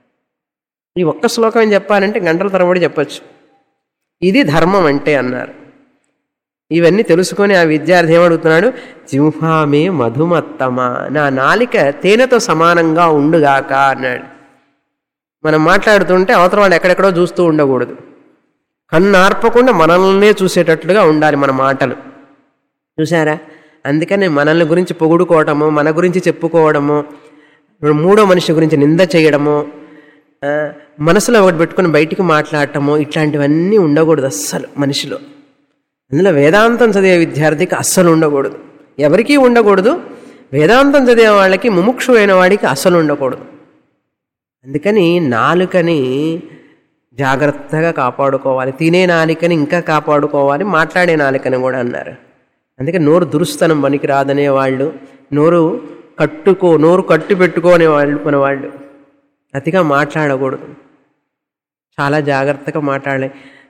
ఈ ఒక్క శ్లోకం ఏం చెప్పాలంటే గంటల తరబడి చెప్పచ్చు ఇది ధర్మం అంటే అన్నారు ఇవన్నీ తెలుసుకొని ఆ విద్యార్థి ఏమడుగుతున్నాడు జింహామే మధుమత్తమ నా నాలిక తేనెతో సమానంగా ఉండుగాక అన్నాడు మనం మాట్లాడుతుంటే అవతల వాళ్ళు ఎక్కడెక్కడో చూస్తూ ఉండకూడదు కన్ను ఆర్పకుండా మనల్నే చూసేటట్లుగా ఉండాలి మన మాటలు చూసారా అందుకని మనల్ని గురించి పొగుడుకోవటము మన గురించి చెప్పుకోవడము మూడో మనిషి గురించి నింద చేయడము ఆ, మనసులో ఒకటి పెట్టుకుని బయటికి మాట్లాడటము ఇట్లాంటివన్నీ ఉండకూడదు అస్సలు మనిషిలో అందులో వేదాంతం చదివే విద్యార్థికి అస్సలు ఉండకూడదు ఎవరికీ ఉండకూడదు వేదాంతం చదివే వాళ్ళకి ముముక్షు అయిన వాడికి అస్సలు ఉండకూడదు అందుకని నాలుకని జాగ్రత్తగా కాపాడుకోవాలి తినే నాలుకని ఇంకా కాపాడుకోవాలి మాట్లాడే నాలుకని కూడా అన్నారు అందుకే నోరు దురుస్తనం పనికి రాదనే వాళ్ళు నోరు కట్టుకో నోరు కట్టు పెట్టుకోనే వాళ్ళు మన వాళ్ళు అతిగా మాట్లాడకూడదు చాలా జాగ్రత్తగా మాట్లాడాలి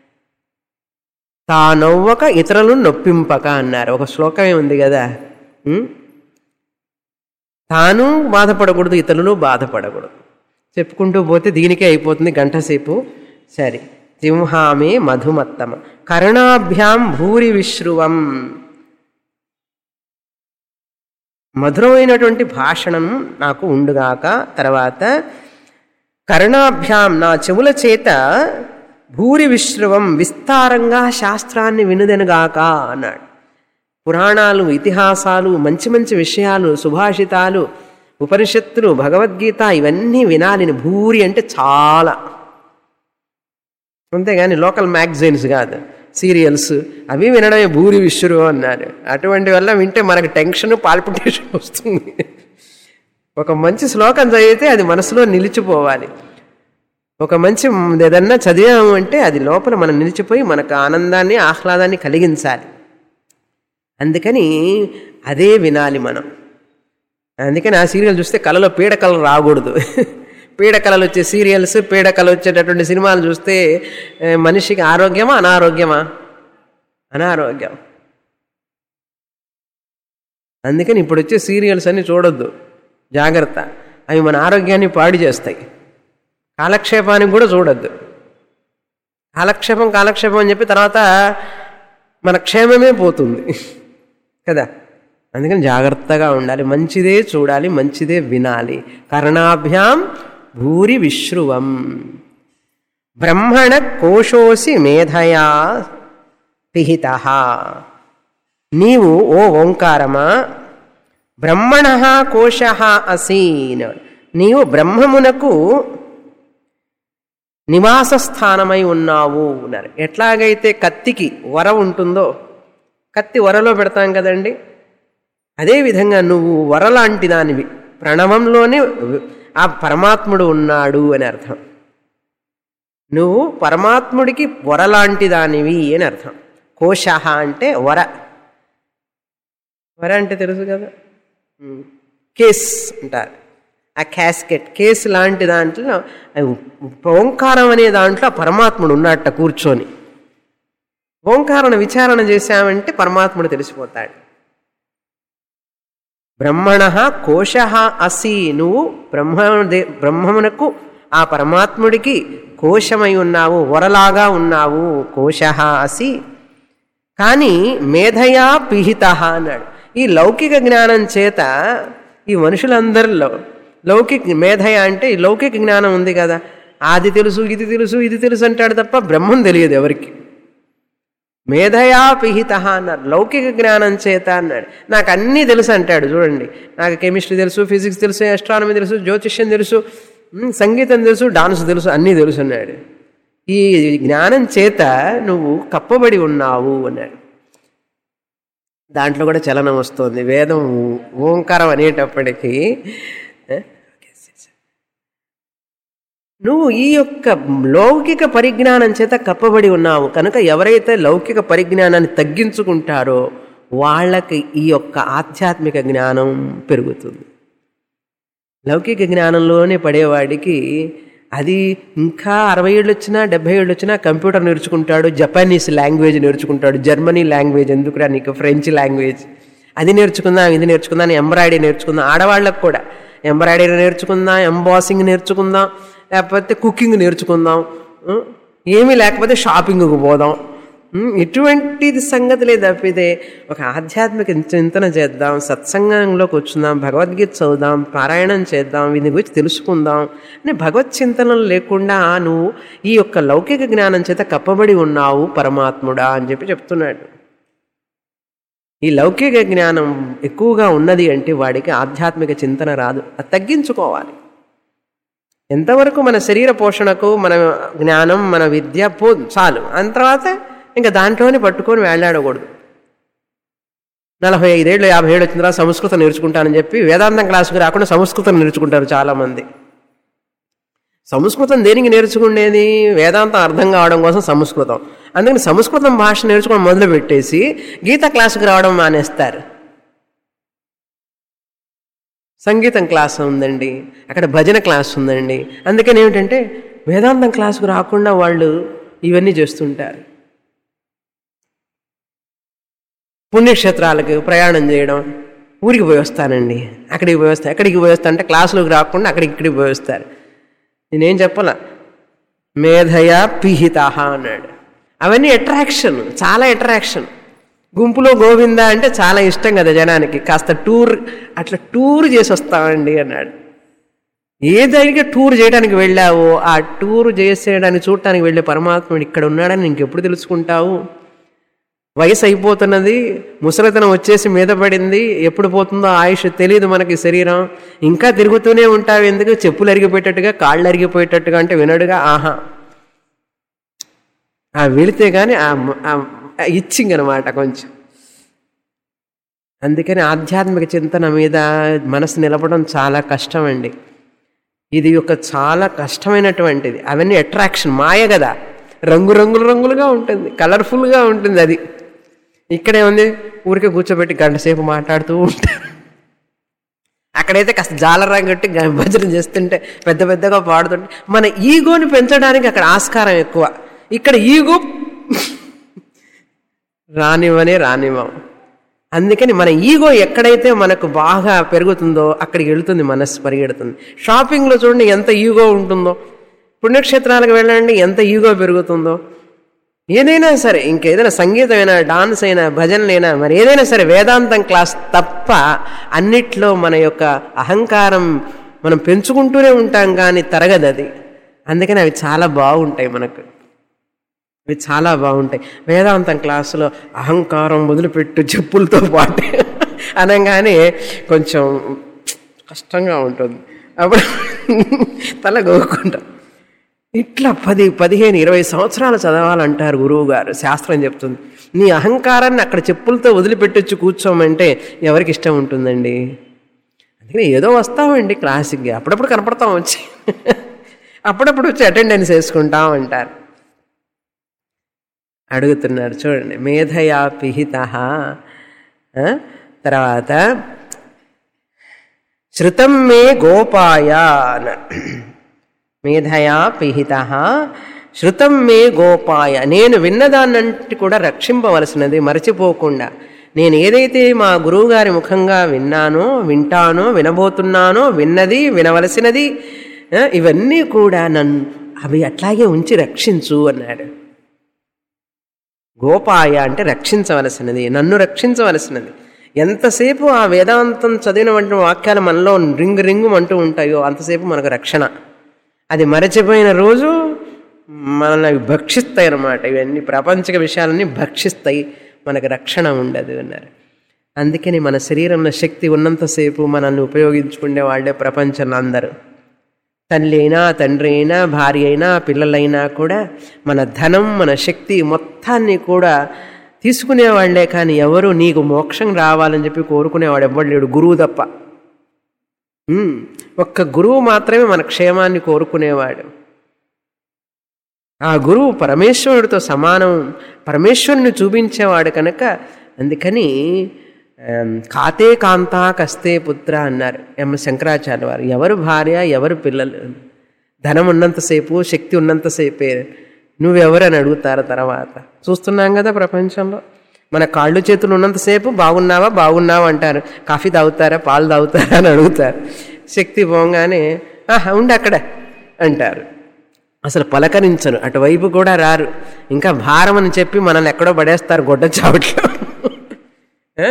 తా నవ్వక ఇతరులను నొప్పింపక అన్నారు ఒక శ్లోకమే ఉంది కదా ఉం? తాను బాధపడకూడదు ఇతరులు బాధపడకూడదు చెప్పుకుంటూ పోతే దీనికే అయిపోతుంది గంట సేపు సరే సింహామే మధుమత్తమ కరుణాభ్యాం భూరి విశ్రువం మధురమైనటువంటి భాషణం నాకు ఉండుగాక తర్వాత కరుణాభ్యాం నా చెవుల చేత భూరి విశ్రవం విస్తారంగా శాస్త్రాన్ని వినుదెనుగాక అన్నాడు పురాణాలు ఇతిహాసాలు మంచి మంచి విషయాలు సుభాషితాలు ఉపనిషత్తులు భగవద్గీత ఇవన్నీ వినాలిని భూరి అంటే చాలా అంతేగాని లోకల్ మ్యాగజైన్స్ కాదు సీరియల్స్ అవి వినడమే భూరి విశ్వరు అన్నారు అటువంటి వల్ల వింటే మనకు టెన్షన్ పాల్పిటేషన్ వస్తుంది ఒక మంచి శ్లోకం చదివితే అది మనసులో నిలిచిపోవాలి ఒక మంచి ఏదన్నా చదివాము అంటే అది లోపల మనం నిలిచిపోయి మనకు ఆనందాన్ని ఆహ్లాదాన్ని కలిగించాలి అందుకని అదే వినాలి మనం అందుకని ఆ సీరియల్ చూస్తే కళలో పీడకలు రాకూడదు పీడకలలు వచ్చే సీరియల్స్ పీడకలు వచ్చేటటువంటి సినిమాలు చూస్తే ఏ, మనిషికి ఆరోగ్యమా అనారోగ్యమా అనారోగ్యం అందుకని ఇప్పుడు వచ్చే సీరియల్స్ అన్ని చూడొద్దు జాగ్రత్త అవి మన ఆరోగ్యాన్ని పాడు చేస్తాయి కాలక్షేపానికి కూడా చూడొద్దు కాలక్షేపం కాలక్షేపం అని చెప్పి తర్వాత మన క్షేమమే పోతుంది కదా అందుకని జాగ్రత్తగా ఉండాలి మంచిదే చూడాలి మంచిదే వినాలి కర్ణాభ్యాం భూరి విశ్రువం బ్రహ్మణ కోశోసి మేధయా పిహిత నీవు ఓ ఓంకారమా బ్రహ్మణ కోశ అసి నీవు బ్రహ్మమునకు నివాస స్థానమై ఉన్నావు అన్నారు ఎట్లాగైతే కత్తికి వర ఉంటుందో కత్తి వరలో పెడతాం కదండి అదేవిధంగా నువ్వు వరలాంటి దానివి ప్రణవంలోనే ఆ పరమాత్ముడు ఉన్నాడు అని అర్థం నువ్వు పరమాత్ముడికి వరలాంటి దానివి అని అర్థం కోశ అంటే వర వర అంటే తెలుసు కదా ఉమ్. కేస్ అంటారు ఆ క్యాస్కెట్ కేసు లాంటి దాంట్లో ఓంకారం అనే దాంట్లో ఆ పరమాత్ముడు ఉన్నట్ట కూర్చొని ఓంకారణ విచారణ చేశామంటే పరమాత్ముడు తెలిసిపోతాడు బ్రహ్మణ కోశ అసి నువ్వు బ్రహ్మ బ్రహ్మమునకు ఆ పరమాత్ముడికి కోశమై ఉన్నావు వరలాగా ఉన్నావు కోశ అసి కానీ మేధయా పిహిత అన్నాడు ఈ లౌకిక జ్ఞానం చేత ఈ మనుషులందరిలో లౌకిక మేధయ అంటే ఈ లౌకిక జ్ఞానం ఉంది కదా అది తెలుసు ఇది తెలుసు ఇది తెలుసు అంటాడు తప్ప బ్రహ్మం తెలియదు ఎవరికి మేధయా పిహిత అన్నారు లౌకిక జ్ఞానం చేత అన్నాడు నాకు అన్నీ తెలుసు అంటాడు చూడండి నాకు కెమిస్ట్రీ తెలుసు ఫిజిక్స్ తెలుసు ఎస్ట్రానమీ తెలుసు జ్యోతిష్యం తెలుసు ఉమ్, సంగీతం తెలుసు డాన్స్ తెలుసు అన్నీ తెలుసు అన్నాడు ఈ జ్ఞానం చేత నువ్వు కప్పబడి ఉన్నావు అన్నాడు దాంట్లో కూడా చలనం వస్తుంది వేదం ఓంకారం అనేటప్పటికీ ఏ? నువ్వు ఈ యొక్క లౌకిక పరిజ్ఞానం చేత కప్పబడి ఉన్నావు కనుక ఎవరైతే లౌకిక పరిజ్ఞానాన్ని తగ్గించుకుంటారో వాళ్ళకి ఈ యొక్క ఆధ్యాత్మిక జ్ఞానం పెరుగుతుంది లౌకిక జ్ఞానంలోనే పడేవాడికి అది ఇంకా అరవై ఏళ్ళు వచ్చినా డెబ్బై ఏళ్ళు వచ్చినా కంప్యూటర్ నేర్చుకుంటాడు జపానీస్ లాంగ్వేజ్ నేర్చుకుంటాడు జర్మనీ లాంగ్వేజ్ ఎందుకురా నీకు ఫ్రెంచ్ లాంగ్వేజ్ అది నేర్చుకుందాం ఇది నేర్చుకుందాం ఎంబ్రాయిడరీ నేర్చుకుందాం ఆడవాళ్ళకు కూడా ఎంబ్రాయిడరీ నేర్చుకుందాం ఎంబాసింగ్ నేర్చుకుందాం లేకపోతే కుకింగ్ నేర్చుకుందాం ఉం? ఏమీ లేకపోతే షాపింగ్కి పోదాం ఉం? ఇటువంటిది సంగతి లేదు తప్పితే ఒక ఆధ్యాత్మిక చింతన చేద్దాం సత్సంగంలోకి వచ్చుదాం భగవద్గీత చదువుదాం పారాయణం చేద్దాం వీని గురించి తెలుసుకుందాం అని భగవత్ చింతనలు లేకుండా నువ్వు ఈ యొక్క లౌకిక జ్ఞానం చేత కప్పబడి ఉన్నావు పరమాత్ముడా అని చెప్పి చెప్తున్నాడు ఈ లౌకిక జ్ఞానం ఎక్కువగా ఉన్నది అంటే వాడికి ఆధ్యాత్మిక చింతన రాదు అది తగ్గించుకోవాలి ఎంతవరకు మన శరీర పోషణకు మన జ్ఞానం మన విద్య పో చాలు అంత తర్వాత ఇంకా దాంట్లోనే పట్టుకొని వేలాడకూడదు నలభై ఐదేళ్ళు యాభై ఏళ్ళు వచ్చిన తర్వాత సంస్కృతం నేర్చుకుంటానని చెప్పి వేదాంతం క్లాసుకు రాకుండా సంస్కృతం నేర్చుకుంటారు చాలామంది సంస్కృతం దేనికి నేర్చుకునేది వేదాంతం అర్థం కావడం కోసం సంస్కృతం అందుకని సంస్కృతం భాష నేర్చుకోవడం మొదలు పెట్టేసి గీత క్లాసుకు రావడం మానేస్తారు సంగీతం క్లాస్ ఉందండి అక్కడ భజన క్లాస్ ఉందండి అందుకని ఏమిటంటే వేదాంతం క్లాసుకు రాకుండా వాళ్ళు ఇవన్నీ చేస్తుంటారు పుణ్యక్షేత్రాలకు ప్రయాణం చేయడం ఊరికి పోయి వస్తానండి అక్కడికి పోయి వస్తా ఎక్కడికి పోయి వస్తా అంటే క్లాసులకు రాకుండా అక్కడికి ఇక్కడికి పోయి వస్తారు నేనేం చెప్పాల మేధయ పిహిత అన్నాడు అవన్నీ అట్రాక్షన్ చాలా అట్రాక్షన్ గుంపులో గోవింద అంటే చాలా ఇష్టం కదా జనానికి కాస్త టూర్ అట్లా టూర్ చేసి వస్తామండి అన్నాడు ఏ దగ్గర టూర్ చేయడానికి వెళ్ళావో ఆ టూర్ చేసేయడానికి చూడటానికి వెళ్ళే పరమాత్ముడు ఇక్కడ ఉన్నాడని ఇంకెప్పుడు తెలుసుకుంటావు వయసు అయిపోతున్నది ముసలితనం వచ్చేసి మీద పడింది ఎప్పుడు పోతుందో ఆయుష్ తెలియదు మనకి శరీరం ఇంకా తిరుగుతూనే ఉంటావు ఎందుకు చెప్పులు అరిగిపోయేటట్టుగా కాళ్ళు అరిగిపోయేటట్టుగా అంటే వినడుగా ఆహా ఆ వెళితే కానీ ఆ ఇచ్చింగ్ అనమాట కొంచెం అందుకని ఆధ్యాత్మిక చింతన మీద మనసు నిలపడం చాలా కష్టం అండి ఇది ఒక చాలా కష్టమైనటువంటిది అవన్నీ అట్రాక్షన్ మాయ కదా రంగురంగులు రంగులుగా ఉంటుంది కలర్ఫుల్గా ఉంటుంది అది ఇక్కడే ఉంది ఊరికే కూర్చోబెట్టి గంట సేపు మాట్లాడుతూ ఉంటారు అక్కడైతే కాస్త జాలరా కట్టి భజన చేస్తుంటే పెద్ద పెద్దగా పాడుతుంటే మన ఈగోని పెంచడానికి అక్కడ ఆస్కారం ఎక్కువ ఇక్కడ ఈగో రానివ్వనే రానివ్వం అందుకని మన ఈగో ఎక్కడైతే మనకు బాగా పెరుగుతుందో అక్కడికి వెళుతుంది మనస్సు పరిగెడుతుంది షాపింగ్లో చూడండి ఎంత ఈగో ఉంటుందో పుణ్యక్షేత్రాలకు వెళ్ళండి ఎంత ఈగో పెరుగుతుందో ఏదైనా సరే ఇంకేదైనా సంగీతమైనా డాన్స్ అయినా భజనలైనా మరి ఏదైనా సరే వేదాంతం క్లాస్ తప్ప అన్నిట్లో మన యొక్క అహంకారం మనం పెంచుకుంటూనే ఉంటాం కానీ తరగదు అది అందుకని అవి చాలా బాగుంటాయి మనకు అవి చాలా బాగుంటాయి వేదాంతం క్లాసులో అహంకారం వదిలిపెట్టు చెప్పులతో పాటు అనగానే కొంచెం కష్టంగా ఉంటుంది అప్పుడు తల గోక్కుంటాం ఇట్లా పది పదిహేను ఇరవై సంవత్సరాలు చదవాలంటారు గురువు గారు శాస్త్రం చెప్తుంది నీ అహంకారాన్ని అక్కడ చెప్పులతో వదిలిపెట్టొచ్చు కూర్చోమంటే ఎవరికి ఇష్టం ఉంటుందండి అందుకని ఏదో వస్తామండి క్లాసిక్కి అప్పుడప్పుడు కనపడతాం వచ్చి అప్పుడప్పుడు వచ్చి అటెండెన్స్ వేసుకుంటాం అంటారు అడుగుతున్నారు చూడండి మేధయా పిహిత తర్వాత శృతం మే గోపాయ అన్నారు మేధయా పిహిత శృతం మే గోపాయ నేను విన్నదాన్నంటి కూడా రక్షింపవలసినది మరచిపోకుండా నేను ఏదైతే మా గురువుగారి ముఖంగా విన్నానో వింటానో వినబోతున్నానో విన్నది వినవలసినది ఆ, ఇవన్నీ కూడా నన్ను అవి అట్లాగే ఉంచి రక్షించు అన్నాడు గోపాయ అంటే రక్షించవలసినది నన్ను రక్షించవలసినది ఎంతసేపు ఆ వేదాంతం చదివినటువంటి వాక్యాలు మనలో రింగు రింగు అంటూ ఉంటాయో అంతసేపు మనకు రక్షణ అది మరచిపోయిన రోజు మనల్ని అవి భక్షిస్తాయి అన్నమాట ఇవన్నీ ప్రాపంచిక విషయాలన్నీ భక్షిస్తాయి మనకు రక్షణ ఉండదు అన్నారు అందుకని మన శరీరంలో శక్తి ఉన్నంతసేపు మనల్ని ఉపయోగించుకునే వాళ్ళే ప్రపంచంలో అందరూ తల్లి అయినా తండ్రి అయినా భార్య అయినా పిల్లలైనా కూడా మన ధనం మన శక్తి మొత్తాన్ని కూడా తీసుకునేవాళ్లే కానీ ఎవరు నీకు మోక్షం రావాలని చెప్పి కోరుకునేవాడు ఎవ్వడు లేడు గురువు తప్ప ఉమ్, ఒక్క గురువు మాత్రమే మన క్షేమాన్ని కోరుకునేవాడు ఆ గురువు పరమేశ్వరుడితో సమానం పరమేశ్వరుని చూపించేవాడు కనుక అందుకని ఆమ్, కాతే కాంతా కస్తే పుత్ర అన్నారు ఎం శంకరాచార్య వారు ఎవరు భార్య ఎవరు పిల్లలు ధనం ఉన్నంతసేపు శక్తి ఉన్నంతసేపే నువ్వెవరు అని అడుగుతారు తర్వాత చూస్తున్నాం కదా ప్రపంచంలో మన కాళ్ళు చేతులు ఉన్నంతసేపు బాగున్నావా బాగున్నావా అంటారు కాఫీ తాగుతారా పాలు తాగుతారా అని అడుగుతారు శక్తి పోగానే ఆహా ఉండి అక్కడ అంటారు అసలు పలకరించరు అటువైపు కూడా రారు ఇంకా భారం అని చెప్పి మనల్ని ఎక్కడో పడేస్తారు గొడ్డ చావట్లో ఆ.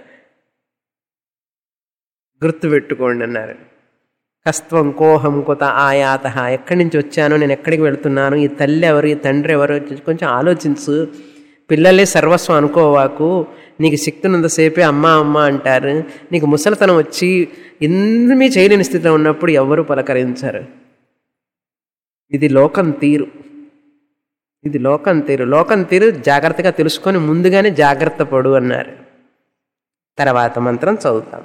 గుర్తుపెట్టుకోండి అన్నారు కస్త్వం కోహం కొత ఆయాత ఎక్కడి నుంచి వచ్చాను నేను ఎక్కడికి వెళ్తున్నాను ఈ తల్లి ఎవరు ఈ తండ్రి ఎవరు కొంచెం ఆలోచించు పిల్లలే సర్వస్వం అనుకోవాకు నీకు శక్తి ఉన్నంతసేపే అమ్మ అమ్మ అంటారు నీకు ముసలితనం వచ్చి ఇందమీ చేయలేని స్థితిలో ఉన్నప్పుడు ఎవరు పలకరించరు ఇది లోకం తీరు ఇది లోకం తీరు లోకం తీరు జాగ్రత్తగా తెలుసుకొని ముందుగానే జాగ్రత్త పడు అన్నారు తర్వాత మంత్రం చదువుతాం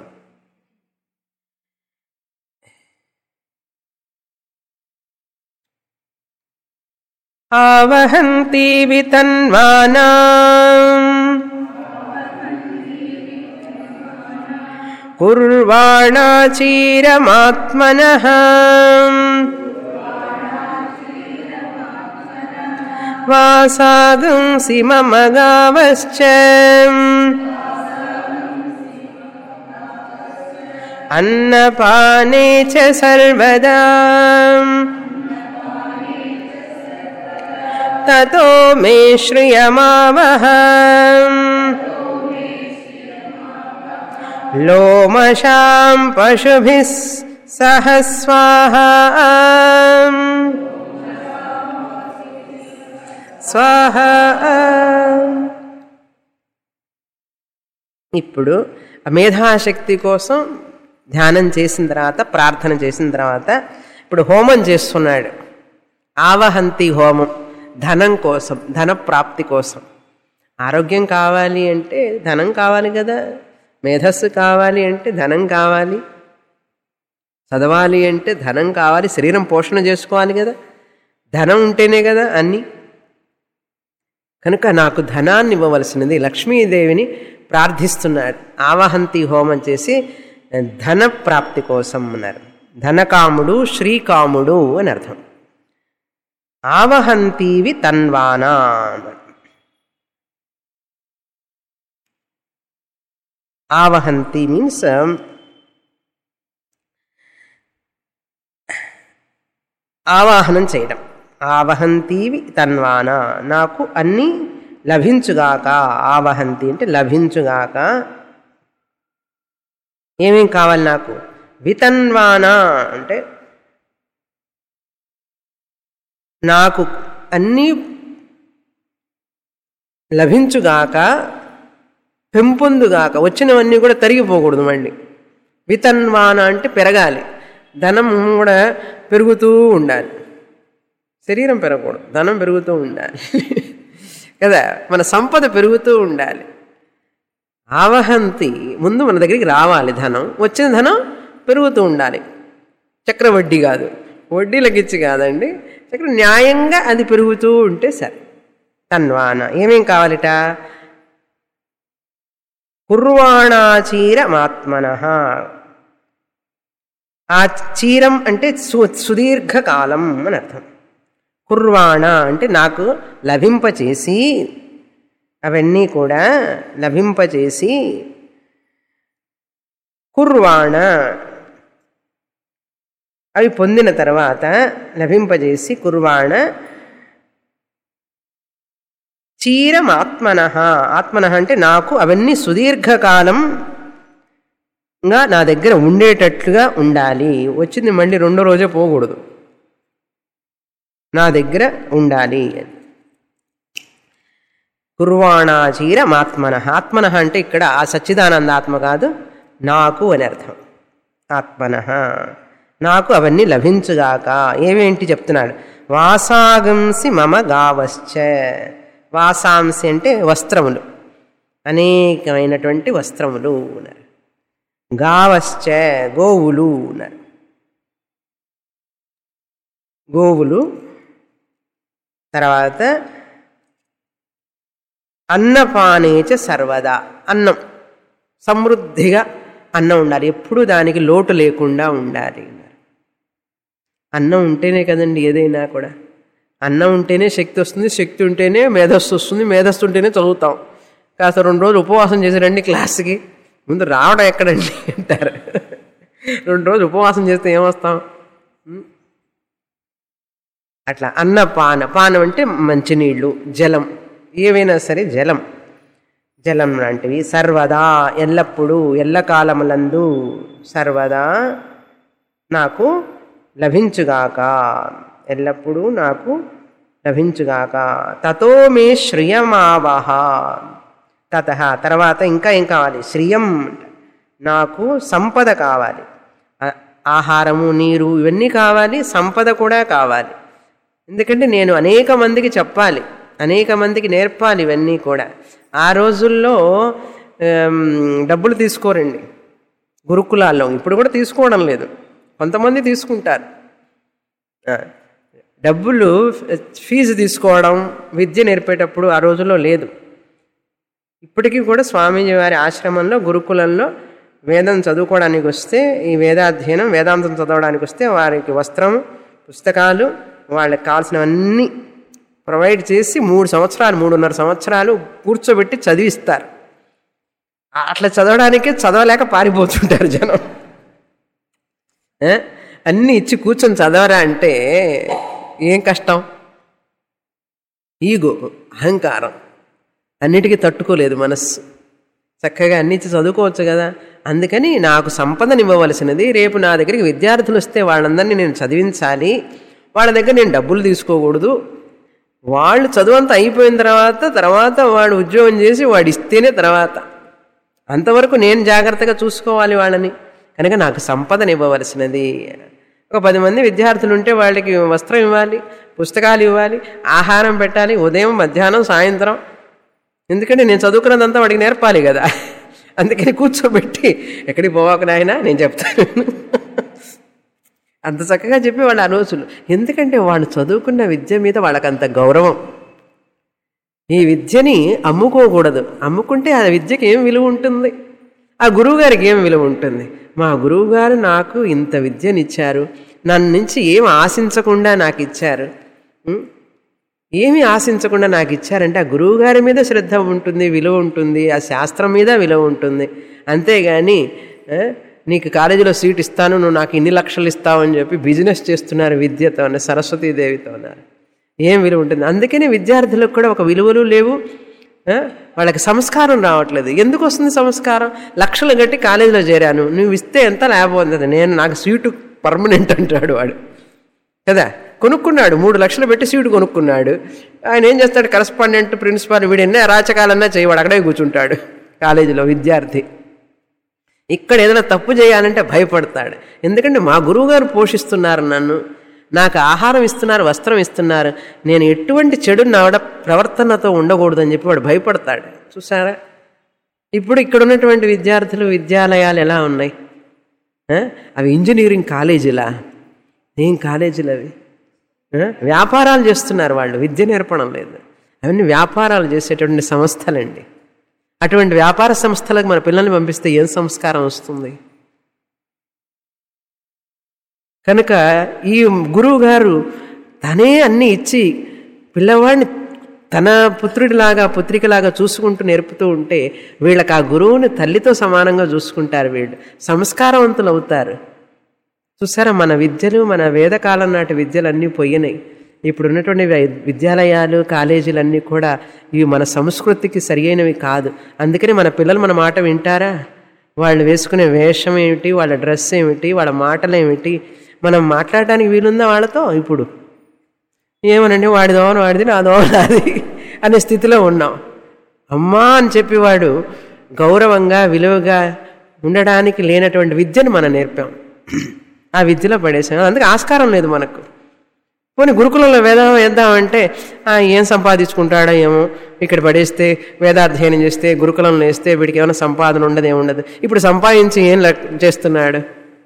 ఆవహంతి వితన్వానా కుర్వాణాచీరమాత్మనః వాసాగంసి మమ గావశ్చ అన్నపానే చ సర్వదా తతో మే శ్రియమావహ లోమశాం పశుభిः సహ స్వాహా స్వాహ ఇప్పుడు ఆ మేధాశక్తి కోసం ధ్యానం చేసిన తర్వాత ప్రార్థన చేసిన తర్వాత ఇప్పుడు హోమం చేస్తున్నాడు ఆవహంతి హోమం ధనం కోసం ధన ప్రాప్తి కోసం ఆరోగ్యం కావాలి అంటే ధనం కావాలి కదా మేధస్సు కావాలి అంటే ధనం కావాలి చదవాలి అంటే ధనం కావాలి శరీరం పోషణ చేసుకోవాలి కదా ధనం ఉంటేనే కదా అన్నీ కనుక నాకు ధనాన్ని ఇవ్వవలసినది లక్ష్మీదేవిని ప్రార్థిస్తున్నాడు ఆవహంతి హోమం చేసి ధన ప్రాప్తి కోసం అన్నారు ధనకాముడు శ్రీకాముడు అని అర్థం ఆవహంతీవి తన్వానా అన్నారు ఆవహంతి మీన్స్ ఆవాహనం చేయడం ఆవహంతీవి తన్వాన నాకు అన్నీ లభించుగాక ఆవహంతి అంటే లభించుగాక ఏమేం కావాలి నాకు వితన్వాన అంటే నాకు అన్నీ లభించుగాక పెంపొందుగాక వచ్చినవన్నీ కూడా తరిగిపోకూడదు మళ్ళీ వితన్వాన అంటే పెరగాలి ధనం కూడా పెరుగుతూ ఉండాలి శరీరం పెరగకూడదు ధనం పెరుగుతూ ఉండాలి కదా మన సంపద పెరుగుతూ ఉండాలి ఆవహంతి ముందు మన దగ్గరికి రావాలి ధనం వచ్చిన ధనం పెరుగుతూ ఉండాలి చక్రవడ్డీ కాదు వడ్డీలకిచ్చి కాదండి చక్ర న్యాయంగా అది పెరుగుతూ ఉంటే సరే తన్వాన ఏమేం కావాలిట కుర్వాణాచీరమాత్మన ఆ చీరం అంటే సు సుదీర్ఘకాలం అని అర్థం కుర్వాణ అంటే నాకు లభింపచేసి అవన్నీ కూడా లభింపచేసి కుర్వాణ అవి పొందిన తర్వాత లభింపజేసి కుర్వాణ చీరమాత్మన ఆత్మన అంటే నాకు అవన్నీ సుదీర్ఘకాలంగా నా దగ్గర ఉండేటట్లుగా ఉండాలి వచ్చింది మళ్ళీ రెండో రోజే పోకూడదు నా దగ్గర ఉండాలి కుర్వాణాచీరమాత్మన ఆత్మన అంటే ఇక్కడ ఆ సచ్చిదానంద ఆత్మ కాదు నాకు అని అర్థం ఆత్మన నాకు అవన్నీ లభించుగాక ఏమేంటి చెప్తున్నాడు వాసాగంసి మమ గావశ్చ వాసాంసి అంటే వస్త్రములు అనేకమైనటువంటి వస్త్రములు ఉన్నారు గావశ్చ గోవులు ఉన్నారు గోవులు తర్వాత అన్నపానేచ సర్వదా అన్నం సమృద్ధిగా అన్నం ఉండాలి ఎప్పుడు దానికి లోటు లేకుండా ఉండాలి అన్నం ఉంటేనే కదండి ఏదైనా కూడా అన్నం ఉంటేనే శక్తి వస్తుంది శక్తి ఉంటేనే మేధస్సు వస్తుంది మేధస్సు ఉంటేనే చదువుతాం కాస్త రెండు రోజులు ఉపవాసం చేసి రండి క్లాస్కి ముందు రావడం ఎక్కడండి అంటారు రెండు రోజులు ఉపవాసం చేస్తే ఏమొస్తాం అట్లా అన్న పాన పానం అంటే మంచినీళ్ళు జలం ఏవైనా సరే జలం జలం లాంటివి సర్వదా ఎల్లప్పుడూ ఎల్లకాలములందు సర్వదా నాకు లభించుగాక ఎల్లప్పుడూ నాకు లభించుగాక తతో మే శ్రియమావహ తత తర్వాత ఇంకా ఏం కావాలి శ్రియం నాకు సంపద కావాలి ఆహారము నీరు ఇవన్నీ కావాలి సంపద కూడా కావాలి ఎందుకంటే నేను అనేక మందికి చెప్పాలి అనేక మందికి నేర్పాలి ఇవన్నీ కూడా ఆ రోజుల్లో డబ్బులు తీసుకోరండి గురుకులాల్లో ఇప్పుడు కూడా తీసుకోవడం లేదు కొంతమంది తీసుకుంటారు డబ్బులు ఫీజు తీసుకోవడం విద్య నేర్పేటప్పుడు ఆ రోజుల్లో లేదు ఇప్పటికీ కూడా స్వామీజీ వారి ఆశ్రమంలో గురుకులంలో వేదం చదువుకోవడానికి వస్తే ఈ వేదాధ్యయనం వేదాంతం చదవడానికి వస్తే వారికి వస్త్రం పుస్తకాలు వాళ్ళకి కావాల్సినవన్నీ ప్రొవైడ్ చేసి మూడు సంవత్సరాలు మూడున్నర సంవత్సరాలు కూర్చోబెట్టి చదివిస్తారు అట్లా చదవడానికే చదవలేక పారిపోతుంటారు జనం అన్నీ ఇచ్చి కూర్చొని చదవరా అంటే ఏం కష్టం ఈగో అహంకారం అన్నిటికీ తట్టుకోలేదు మనస్సు చక్కగా అన్ని ఇచ్చి చదువుకోవచ్చు కదా అందుకని నాకు సంపదనివ్వవలసినది రేపు నా దగ్గరికి విద్యార్థులు వస్తే వాళ్ళందరినీ నేను చదివించాలి వాళ్ళ దగ్గర నేను డబ్బులు తీసుకోకూడదు వాళ్ళు చదువంతా అయిపోయిన తర్వాత తర్వాత వాడు ఉద్యోగం చేసి వాడు ఇస్తేనే తర్వాత అంతవరకు నేను జాగ్రత్తగా చూసుకోవాలి వాళ్ళని కనుక నాకు సంపదనివ్వవలసినది ఒక పది మంది విద్యార్థులు ఉంటే వాళ్ళకి వస్త్రం ఇవ్వాలి పుస్తకాలు ఇవ్వాలి ఆహారం పెట్టాలి ఉదయం మధ్యాహ్నం సాయంత్రం ఎందుకంటే నేను చదువుకున్నదంతా వాడికి నేర్పాలి కదా అందుకని కూర్చోబెట్టి ఎక్కడికి పోవాక నాయన నేను చెప్తాను అంత చక్కగా చెప్పి వాళ్ళు ఆ రోజులు ఎందుకంటే వాళ్ళు చదువుకున్న విద్య మీద వాళ్ళకంత గౌరవం ఈ విద్యని అమ్ముకోకూడదు అమ్ముకుంటే ఆ విద్యకి ఏం విలువ ఉంటుంది ఆ గురువుగారికి ఏం విలువ ఉంటుంది మా గురువుగారు నాకు ఇంత విద్యనిచ్చారు నన్ను నుంచి ఏం ఆశించకుండా నాకు ఇచ్చారు ఏమీ ఆశించకుండా నాకు ఇచ్చారంటే ఆ గురువు గారి మీద శ్రద్ధ ఉంటుంది విలువ ఉంటుంది ఆ శాస్త్రం మీద విలువ ఉంటుంది అంతేగాని ఆ, నీకు కాలేజీలో సీట్ ఇస్తాను నువ్వు నాకు ఇన్ని లక్షలు ఇస్తావు అని చెప్పి బిజినెస్ చేస్తున్నారు విద్యతో అన్న సరస్వతీదేవితో అన్నారు ఏం విలువ ఉంటుంది అందుకనే విద్యార్థులకు కూడా ఒక విలువలు లేవు ఆ, వాళ్ళకి సంస్కారం రావట్లేదు ఎందుకు వస్తుంది సంస్కారం లక్షలు కట్టి కాలేజీలో చేరాను నువ్వు ఇస్తే ఎంత లాభం ఉంది నేను నాకు సీటు పర్మనెంట్ అంటాడు వాడు కదా కొనుక్కున్నాడు మూడు లక్షలు పెట్టి సీటు కొనుక్కున్నాడు ఆయన ఏం చేస్తాడు కరస్పాండెంట్ ప్రిన్సిపాల్ వీడు ఎన్ని అరాచకాలన్నా చేయవాడు అక్కడే కూర్చుంటాడు కాలేజీలో విద్యార్థి ఇక్కడ ఏదైనా తప్పు చేయాలంటే భయపడతాడు ఎందుకంటే మా గురువుగారు పోషిస్తున్నారు నన్ను నాకు ఆహారం ఇస్తున్నారు వస్త్రం ఇస్తున్నారు నేను ఎటువంటి చెడు నావిడ ప్రవర్తనతో ఉండకూడదని చెప్పి వాడు భయపడతాడు చూసారా ఇప్పుడు ఇక్కడ ఉన్నటువంటి విద్యార్థులు విద్యాలయాలు ఎలా ఉన్నాయి ఆ? అవి ఇంజనీరింగ్ కాలేజీలా ఏం కాలేజీలు అవి ఆ? వ్యాపారాలు చేస్తున్నారు వాళ్ళు విద్య నేర్పడం లేదు అవన్నీ వ్యాపారాలు చేసేటువంటి సంస్థలండి అటువంటి వ్యాపార సంస్థలకు మన పిల్లల్ని పంపిస్తే ఏం సంస్కారం వస్తుంది కనుక ఈ గురువు గారు తనే అన్ని ఇచ్చి పిల్లవాడిని తన పుత్రుడిలాగా పుత్రికలాగా చూసుకుంటూ నేర్పుతూ ఉంటే వీళ్ళకి ఆ గురువుని తల్లితో సమానంగా చూసుకుంటారు వీళ్ళు సంస్కారవంతులు అవుతారు చూసారా మన విద్యలు మన వేదకాలం నాటి విద్యలు అన్నీ పోయినాయి ఇప్పుడు ఉన్నటువంటి వై- విద్యాలయాలు కాలేజీలన్నీ కూడా ఇవి మన సంస్కృతికి సరి అయినవి కాదు అందుకని మన పిల్లలు మన మాట వింటారా వాళ్ళు వేసుకునే వేషం ఏమిటి వాళ్ళ డ్రెస్ ఏమిటి వాళ్ళ మాటలు ఏమిటి మనం మాట్లాడడానికి వీలుందా వాళ్ళతో ఇప్పుడు ఏమనండి వాడి దోమన వాడిది నా దోమన నాది అనే స్థితిలో ఉన్నాం అమ్మా అని చెప్పి వాడు గౌరవంగా విలువగా ఉండడానికి లేనటువంటి విద్యను మనం నేర్పాం ఆ విద్యలో పడేసాం అందుకే ఆస్కారం లేదు మనకు పోనీ గురుకులంలో వేదం వేద్దామంటే "ఆ, ఏం సంపాదించుకుంటాడో ఏమో ఇక్కడ పడేస్తే వేదాధ్యయనం చేస్తే గురుకులంలో వేస్తే వీడికి ఏమైనా సంపాదన ఉండదు ఏముండదు ఇప్పుడు సంపాదించి ఏం లెక్- చేస్తున్నాడు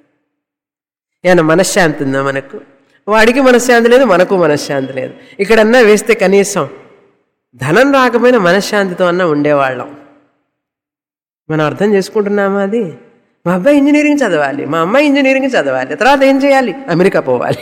ఏమైనా మనశ్శాంతి ఉందా మనకు వాడికి మనశ్శాంతి లేదు మనకు మనశ్శాంతి లేదు ఇక్కడన్నా వేస్తే కనీసం ధనం రాకపోయినా మనశ్శాంతితో అన్నా ఉండేవాళ్ళం మనం అర్థం చేసుకుంటున్నామా అది మా అబ్బాయి ఇంజనీరింగ్ చదవాలి మా అమ్మాయి ఇంజనీరింగ్ చదవాలి తర్వాత ఏం చేయాలి అమెరికా పోవాలి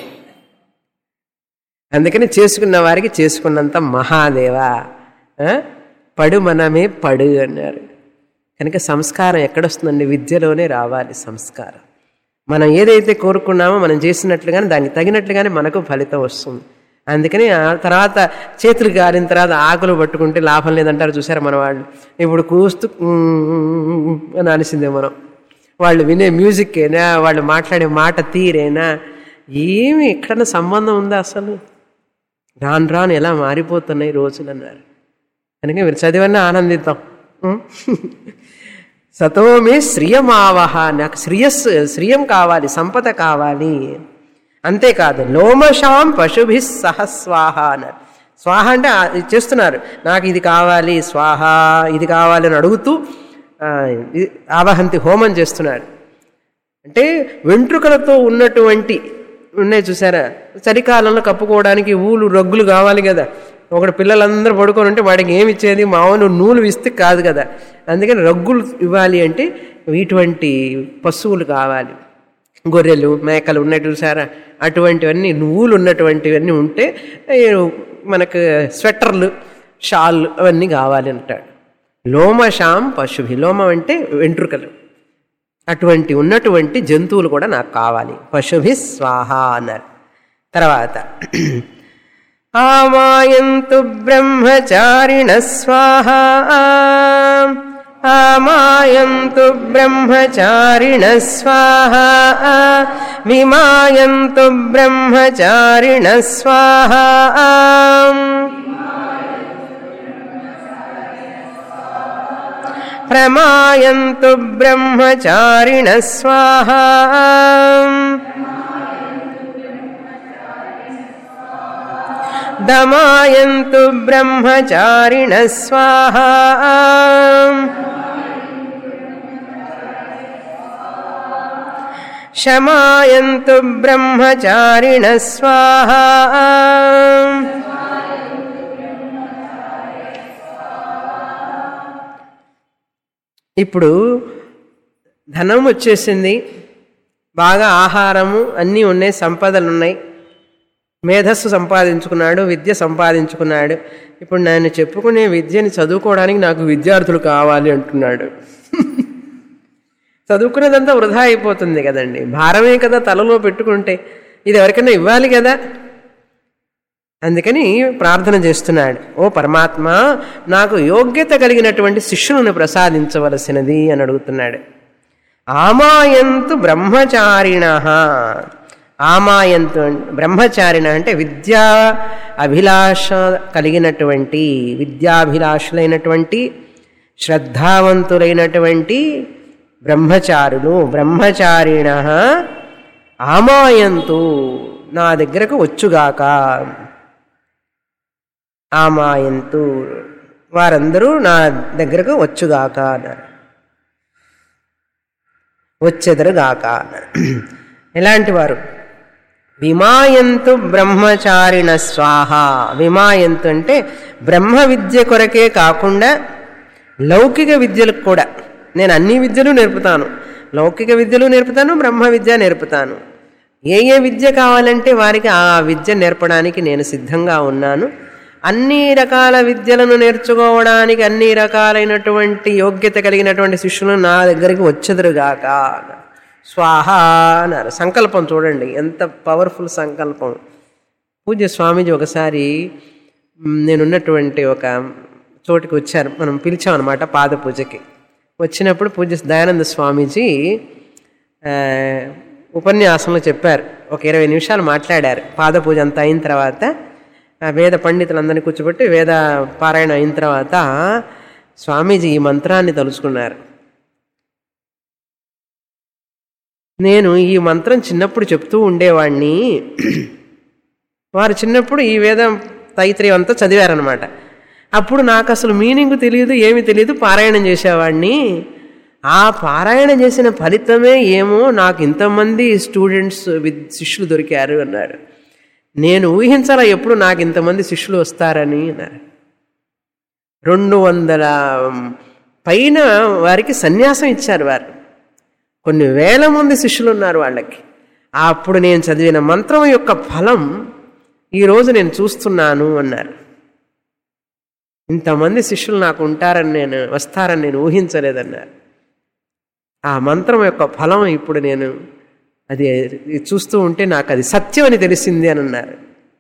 అందుకని చేసుకున్న వారికి చేసుకున్నంత మహాదేవా ఆ? పడు మనమే పడు అన్నారు కనుక సంస్కారం ఎక్కడొస్తుందండి విద్యలోనే రావాలి సంస్కారం మనం ఏదైతే కోరుకున్నామో మనం చేసినట్లుగానే దానికి తగినట్లుగానే మనకు ఫలితం వస్తుంది అందుకని ఆ తర్వాత చేతులు గారిన తర్వాత ఆకులు పట్టుకుంటే లాభం లేదంటారు చూసారా మన వాళ్ళు ఇప్పుడు కూస్తూ "ఉమ్" అని అనిసిందే మనం వాళ్ళు వినే మ్యూజిక్ అయినా వాళ్ళు మాట్లాడే మాట తీరేనా ఏమి ఎక్కడన్నా సంబంధం ఉందా అసలు రాను రాను ఎలా మారిపోతున్నాయి రోజులు అన్నారు కనుక మీరు చదివన్నా ఆనందిద్దాం ఉం? సతోమే శ్రియమావహ నాకు శ్రియస్ శ్రియం కావాలి సంపద కావాలి అంతేకాదు లోమషాం పశుభి సహ స్వాహ అన్నారు స్వాహ అంటే ఆ- ఇది చేస్తున్నారు నాకు ఇది కావాలి స్వాహ ఇది కావాలి అని అడుగుతూ ఆ, ఇది ఆవహంతి హోమం చేస్తున్నారు అంటే వెంట్రుకలతో ఉన్నటువంటి ఉన్నాయి చూసారా చలికాలంలో కప్పుకోవడానికి ఊలు రగ్గులు కావాలి కదా ఒకడు పిల్లలందరూ పడుకొని ఉంటే వాడికి ఏమి ఇచ్చేది మామూలు నూలు ఇస్తే కాదు కదా అందుకని రగ్గులు ఇవ్వాలి అంటే ఇటువంటి పశువులు కావాలి గొర్రెలు మేకలు ఉన్నాయి చూసారా అటువంటివన్నీ నువ్వులు ఉన్నటువంటివన్నీ ఉంటే ఏ, మనకు స్వెటర్లు షాల్ అవన్నీ కావాలి అంటాడు లోమషాం పశుభి లోమం అంటే వెంట్రుకలు అటువంటి ఉన్నటువంటి జంతువులు కూడా నాకు కావాలి పశుభి స్వాహ అన్నారు తర్వాత ఆమాయంతు బ్రహ్మచారిణ స్వాహ ఆమాయంతు బ్రహ్మచారిణ స్వాహ విమాయంతు బ్రహ్మచారిణ స్వాహ ప్రమాయంతు బ్రహ్మచారిణ స్వాహ దమాయంతు బ్రహ్మచారిణ స్వాహ శమాయంతు బ్రహ్మచారిణ స్వాహ ఇప్పుడు ధనం వచ్చేసింది బాగా ఆహారము అన్నీ ఉన్నాయి సంపదలు ఉన్నాయి మేధస్సు సంపాదించుకున్నాడు విద్య సంపాదించుకున్నాడు ఇప్పుడు నేను చెప్పుకునే విద్యని చదువుకోవడానికి నాకు విద్యార్థులు కావాలి అంటున్నాడు చదువుకునేదంతా వృధా అయిపోతుంది కదండి భారమే కదా తలలో పెట్టుకుంటే ఇది ఎవరికైనా ఇవ్వాలి కదా అందుకని ప్రార్థన చేస్తున్నాడు ఓ పరమాత్మ నాకు యోగ్యత కలిగినటువంటి శిష్యులను ప్రసాదించవలసినది అని అడుగుతున్నాడు ఆమాయంతు బ్రహ్మచారిణ ఆమాయంతు బ్రహ్మచారిణ అంటే విద్యా అభిలాష కలిగినటువంటి విద్యాభిలాషులైనటువంటి శ్రద్ధావంతులైనటువంటి బ్రహ్మచారులు బ్రహ్మచారిణ ఆమాయంతు నా దగ్గరకు వచ్చుగాక ఆమాయంతు వారందరూ నా దగ్గరకు వచ్చుగాక అన్నారు వచ్చెదరుగాక అన్నారు ఎలాంటి వారు విమాయంతు బ్రహ్మచారిణ స్వాహ విమాయంతు అంటే బ్రహ్మ విద్య కొరకే కాకుండా లౌకిక విద్యలకు కూడా నేను అన్ని విద్యలు నేర్పుతాను లౌకిక విద్యలు నేర్పుతాను బ్రహ్మ విద్య నేర్పుతాను ఏ ఏ విద్య కావాలంటే వారికి ఆ విద్య నేర్పడానికి నేను సిద్ధంగా ఉన్నాను అన్ని రకాల విద్యలను నేర్చుకోవడానికి అన్ని రకాలైనటువంటి యోగ్యత కలిగినటువంటి శిష్యులు నా దగ్గరికి వచ్చెదరుగాక అన్నారు. స్వాహ అన్నారు సంకల్పం చూడండి ఎంత పవర్ఫుల్ సంకల్పం పూజ్య స్వామీజీ ఒకసారి మ్, నేనున్నటువంటి ఒక చోటుకి వచ్చారు మనం పిలిచామన్నమాట పాద పూజకి వచ్చినప్పుడు పూజ్య దయానంద స్వామీజీ ఆ, ఉపన్యాసంలో చెప్పారు ఒక ఇరవై నిమిషాలు మాట్లాడారు పాద పూజ అంతా అయిన తర్వాత ఆ వేద పండితులందరినీ కూర్చోబెట్టి వేద పారాయణ అయిన తర్వాత స్వామీజీ ఈ మంత్రాన్ని తలుచుకున్నారు నేను ఈ మంత్రం చిన్నప్పుడు చెప్తూ ఉండేవాడిని వారు చిన్నప్పుడు ఈ వేదం తైత్రయం అంతా చదివారనమాట అప్పుడు నాకు అసలు మీనింగ్ తెలియదు ఏమి తెలియదు పారాయణం చేసేవాడిని ఆ పారాయణ చేసిన ఫలితమే ఏమో నాకు ఇంతమంది స్టూడెంట్స్ విద్ శిష్యులు దొరికారు అన్నారు నేను ఊహించాలా ఎప్పుడు నాకు ఇంతమంది శిష్యులు వస్తారని అన్నారు రెండు వందల పైన వారికి సన్యాసం ఇచ్చారు వారు కొన్ని వేల మంది శిష్యులు ఉన్నారు వాళ్ళకి అప్పుడు నేను చదివిన మంత్రం యొక్క ఫలం ఈరోజు నేను చూస్తున్నాను అన్నారు ఇంతమంది శిష్యులు నాకు ఉంటారని నేను వస్తారని నేను ఊహించలేదన్నారు ఆ మంత్రం యొక్క ఫలం ఇప్పుడు నేను అది చూస్తూ ఉంటే నాకు అది సత్యం అని తెలిసింది అని అన్నారు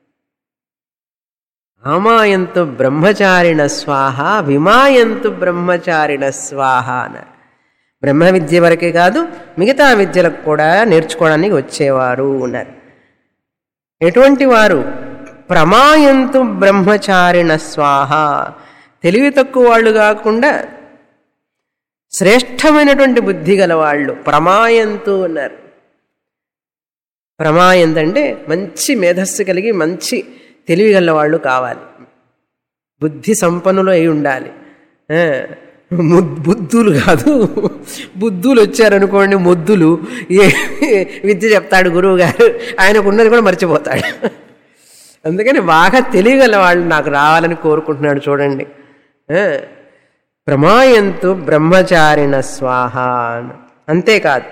ఆమాయంతు బ్రహ్మచారిణ స్వాహ విమాయంతు బ్రహ్మచారిణ స్వాహ అన్నారు బ్రహ్మ విద్య వరకే కాదు మిగతా విద్యలకు కూడా నేర్చుకోవడానికి వచ్చేవారు ఉన్నారు ఎటువంటి వారు ప్రమాయంతు బ్రహ్మచారిణ స్వాహ తెలివి తక్కువ వాళ్ళు కాకుండా శ్రేష్టమైనటువంటి బుద్ధి గల వాళ్ళు ప్రమాయంతు అన్నారు ప్రమాయంత్ అంటే మంచి మేధస్సు కలిగి మంచి తెలివి గల వాళ్ళు కావాలి బుద్ధి సంపన్నులు అయి ఉండాలి ఆ, ముద్- బుద్ధులు కాదు బుద్ధులు వచ్చారనుకోండి ముద్దులు ఏ విద్య చెప్తాడు గురువు గారు ఆయనకు ఉన్నది కూడా మర్చిపోతాడు అందుకని బాగా తెలియగల వాళ్ళు నాకు రావాలని కోరుకుంటున్నాడు చూడండి ఆ, ప్రమాయంతు బ్రహ్మచారిణ స్వాహ అని. అంతేకాదు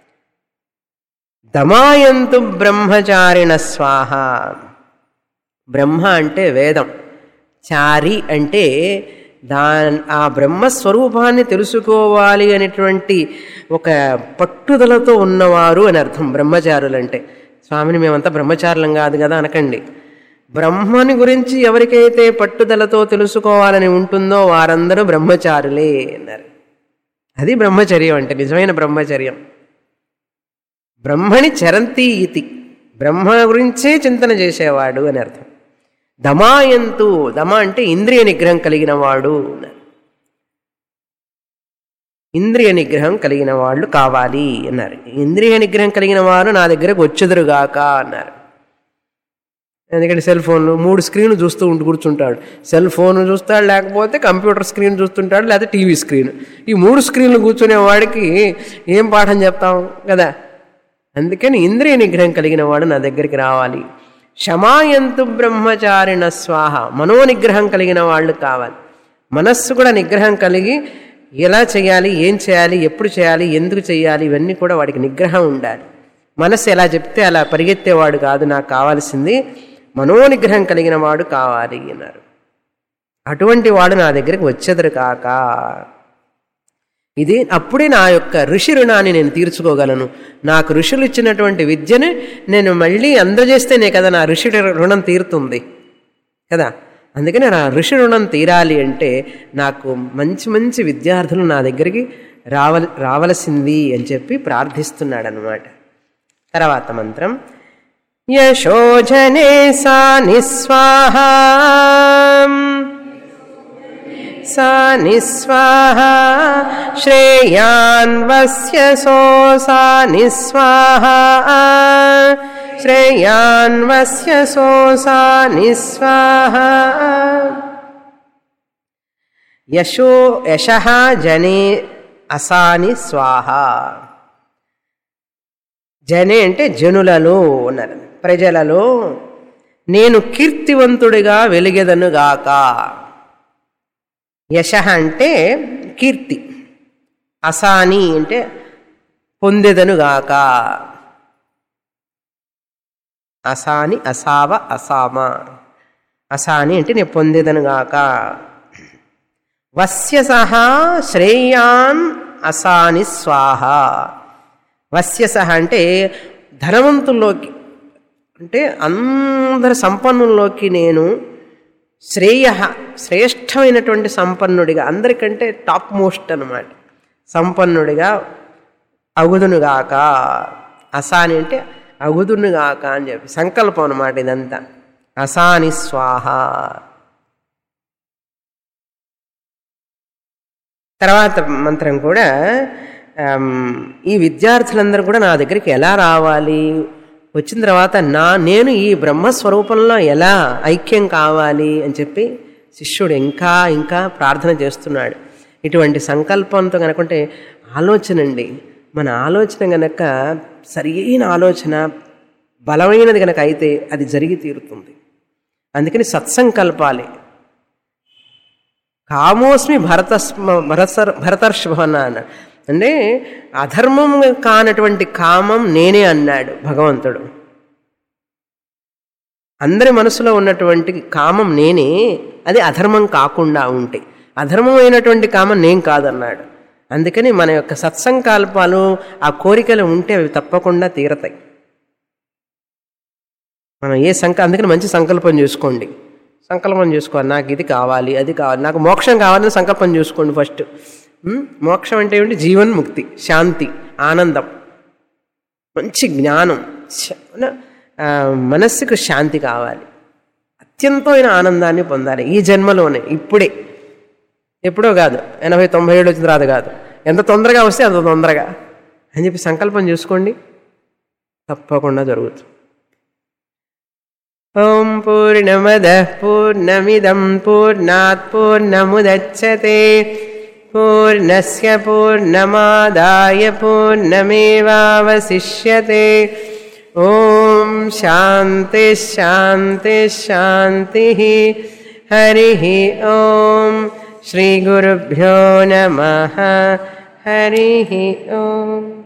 దమాయంతు బ్రహ్మచారిణ స్వాహ బ్రహ్మ అంటే వేదం చారి అంటే దా ఆ బ్రహ్మస్వరూపాన్ని తెలుసుకోవాలి అనేటువంటి ఒక పట్టుదలతో ఉన్నవారు అని అర్థం బ్రహ్మచారులు అంటే స్వామిని మేమంతా బ్రహ్మచారులం కాదు కదా అనకండి బ్రహ్మని గురించి ఎవరికైతే పట్టుదలతో తెలుసుకోవాలని ఉంటుందో వారందరూ బ్రహ్మచారులే అన్నారు అది బ్రహ్మచర్యం అంటే నిజమైన బ్రహ్మచర్యం బ్రహ్మని చరంతి ఇతి బ్రహ్మ గురించే చింతన చేసేవాడు అని అర్థం దమాయంతు దమ అంటే ఇంద్రియ నిగ్రహం కలిగిన వాడు అన్నారు ఇంద్రియ నిగ్రహం కలిగిన వాళ్ళు కావాలి అన్నారు ఇంద్రియ నిగ్రహం కలిగిన వారు నా దగ్గరకు వచ్చెదురుగాక అన్నారు ఎందుకంటే సెల్ ఫోన్లు మూడు స్క్రీన్లు చూస్తూ ఉంటూ కూర్చుంటాడు సెల్ ఫోన్ చూస్తాడు లేకపోతే కంప్యూటర్ స్క్రీన్ చూస్తుంటాడు లేకపోతే టీవీ స్క్రీన్ ఈ మూడు స్క్రీన్లు కూర్చునే వాడికి ఏం పాఠం చెప్తాం కదా అందుకని ఇంద్రియ నిగ్రహం కలిగిన వాడు నా దగ్గరికి రావాలి క్షమాయంతు బ్రహ్మచారిణ స్వాహ మనోనిగ్రహం కలిగిన వాళ్ళు కావాలి మనస్సు కూడా నిగ్రహం కలిగి ఎలా చేయాలి ఏం చేయాలి ఎప్పుడు చేయాలి ఎందుకు చేయాలి ఇవన్నీ కూడా వాడికి నిగ్రహం ఉండాలి మనస్సు ఎలా చెప్తే అలా పరిగెత్తేవాడు కాదు నాకు కావాల్సింది మనోనిగ్రహం కలిగిన వాడు కావాలి అన్నారు అటువంటి వాడు నా దగ్గరికి వచ్చేదరు కాక ఇది అప్పుడే నా యొక్క ఋషి రుణాన్ని నేను తీర్చుకోగలను నాకు ఋషులు ఇచ్చినటువంటి విద్యను నేను మళ్ళీ అందజేస్తేనే కదా నా ఋషి రుణం తీరుతుంది కదా అందుకని నా ఋషి రుణం తీరాలి అంటే నాకు మంచి మంచి విద్యార్థులు నా దగ్గరికి రావల రావలసింది అని చెప్పి ప్రార్థిస్తున్నాడు అనమాట తర్వాత మంత్రం యశోజనే సా నిస్వాహ सा निःस्वाहा श्रेयान्वस्य सो सा निःस्वाहा श्रेयान्वस्य सो सा निःस्वाहा యశో యశ జనే అసాని స్వాహ జనే అంటే జనులలో అన్నారు ప్రజలలో నేను కీర్తివంతుడిగా వెలిగెదనుగాక యశ అంటే కీర్తి అసాని అంటే పొందెదనుగాక అసాని అసావ అసామ అసాని అంటే నేను పొందేదనుగాక వస్య సహా శ్రేయాన్ అసాని స్వాహ వస్య సహ అంటే ధనవంతుల్లోకి అంటే అందరి సంపన్నుల్లోకి నేను శ్రేయ శ్రేష్టమైనటువంటి సంపన్నుడిగా అందరికంటే టాప్ మోస్ట్ అనమాట సంపన్నుడిగా అగుదునుగాక అసాని అంటే అగుదునుగాక అని చెప్పి సంకల్పం అనమాట ఇదంతా అసాని స్వాహ తర్వాత మంత్రం కూడా ఈ విద్యార్థులందరూ కూడా నా దగ్గరికి ఎలా రావాలి వచ్చిన తర్వాత నా నేను ఈ బ్రహ్మస్వరూపంలో ఎలా ఐక్యం కావాలి అని చెప్పి శిష్యుడు ఇంకా ఇంకా ప్రార్థన చేస్తున్నాడు ఇటువంటి సంకల్పంతో కనుకుంటే ఆలోచన అండి మన ఆలోచన గనక సరియైన ఆలోచన బలమైనది కనుక అయితే అది జరిగి తీరుతుంది అందుకని సత్సంకల్పాలి కామోస్మి భరత భరత భరతర్షభ అన్న అంటే అధర్మం కానటువంటి కామం నేనే అన్నాడు భగవంతుడు అందరి మనసులో ఉన్నటువంటి కామం నేనే అది అధర్మం కాకుండా ఉంటే అధర్మమైనటువంటి కామం నేను కాదన్నాడు అందుకని మన యొక్క సత్సంకల్పాలు ఆ కోరికలు ఉంటే అవి తప్పకుండా తీరతాయి మనం ఏ సంక అందుకని మంచి సంకల్పం చేసుకోండి సంకల్పం చేసుకోవాలి నాకు ఇది కావాలి అది కావాలి నాకు మోక్షం కావాలని సంకల్పం చేసుకోండి ఫస్ట్ మోక్షం అంటే ఏమిటి జీవన్ముక్తి శాంతి ఆనందం మంచి జ్ఞానం మనస్సుకు శాంతి కావాలి అత్యంతమైన ఆనందాన్ని పొందాలి ఈ జన్మలోనే ఇప్పుడే ఎప్పుడో కాదు ఎనభై తొంభై ఏడు వచ్చిన తర్వాత కాదు ఎంత తొందరగా వస్తే అంత తొందరగా అని చెప్పి సంకల్పం చేసుకోండి తప్పకుండా జరుగుతుంది ఓం పూర్ణమద పూర్ణమిదం పూర్ణాత్ పూర్ణముదచ్చతే పూర్ణస్య పూర్ణమాదాయ పూర్ణమేవావశిష్యతే ఓం శాంతి శాంతి శాంతి హరి ఓం శ్రీగురుభ్యో నమ హరి ఓం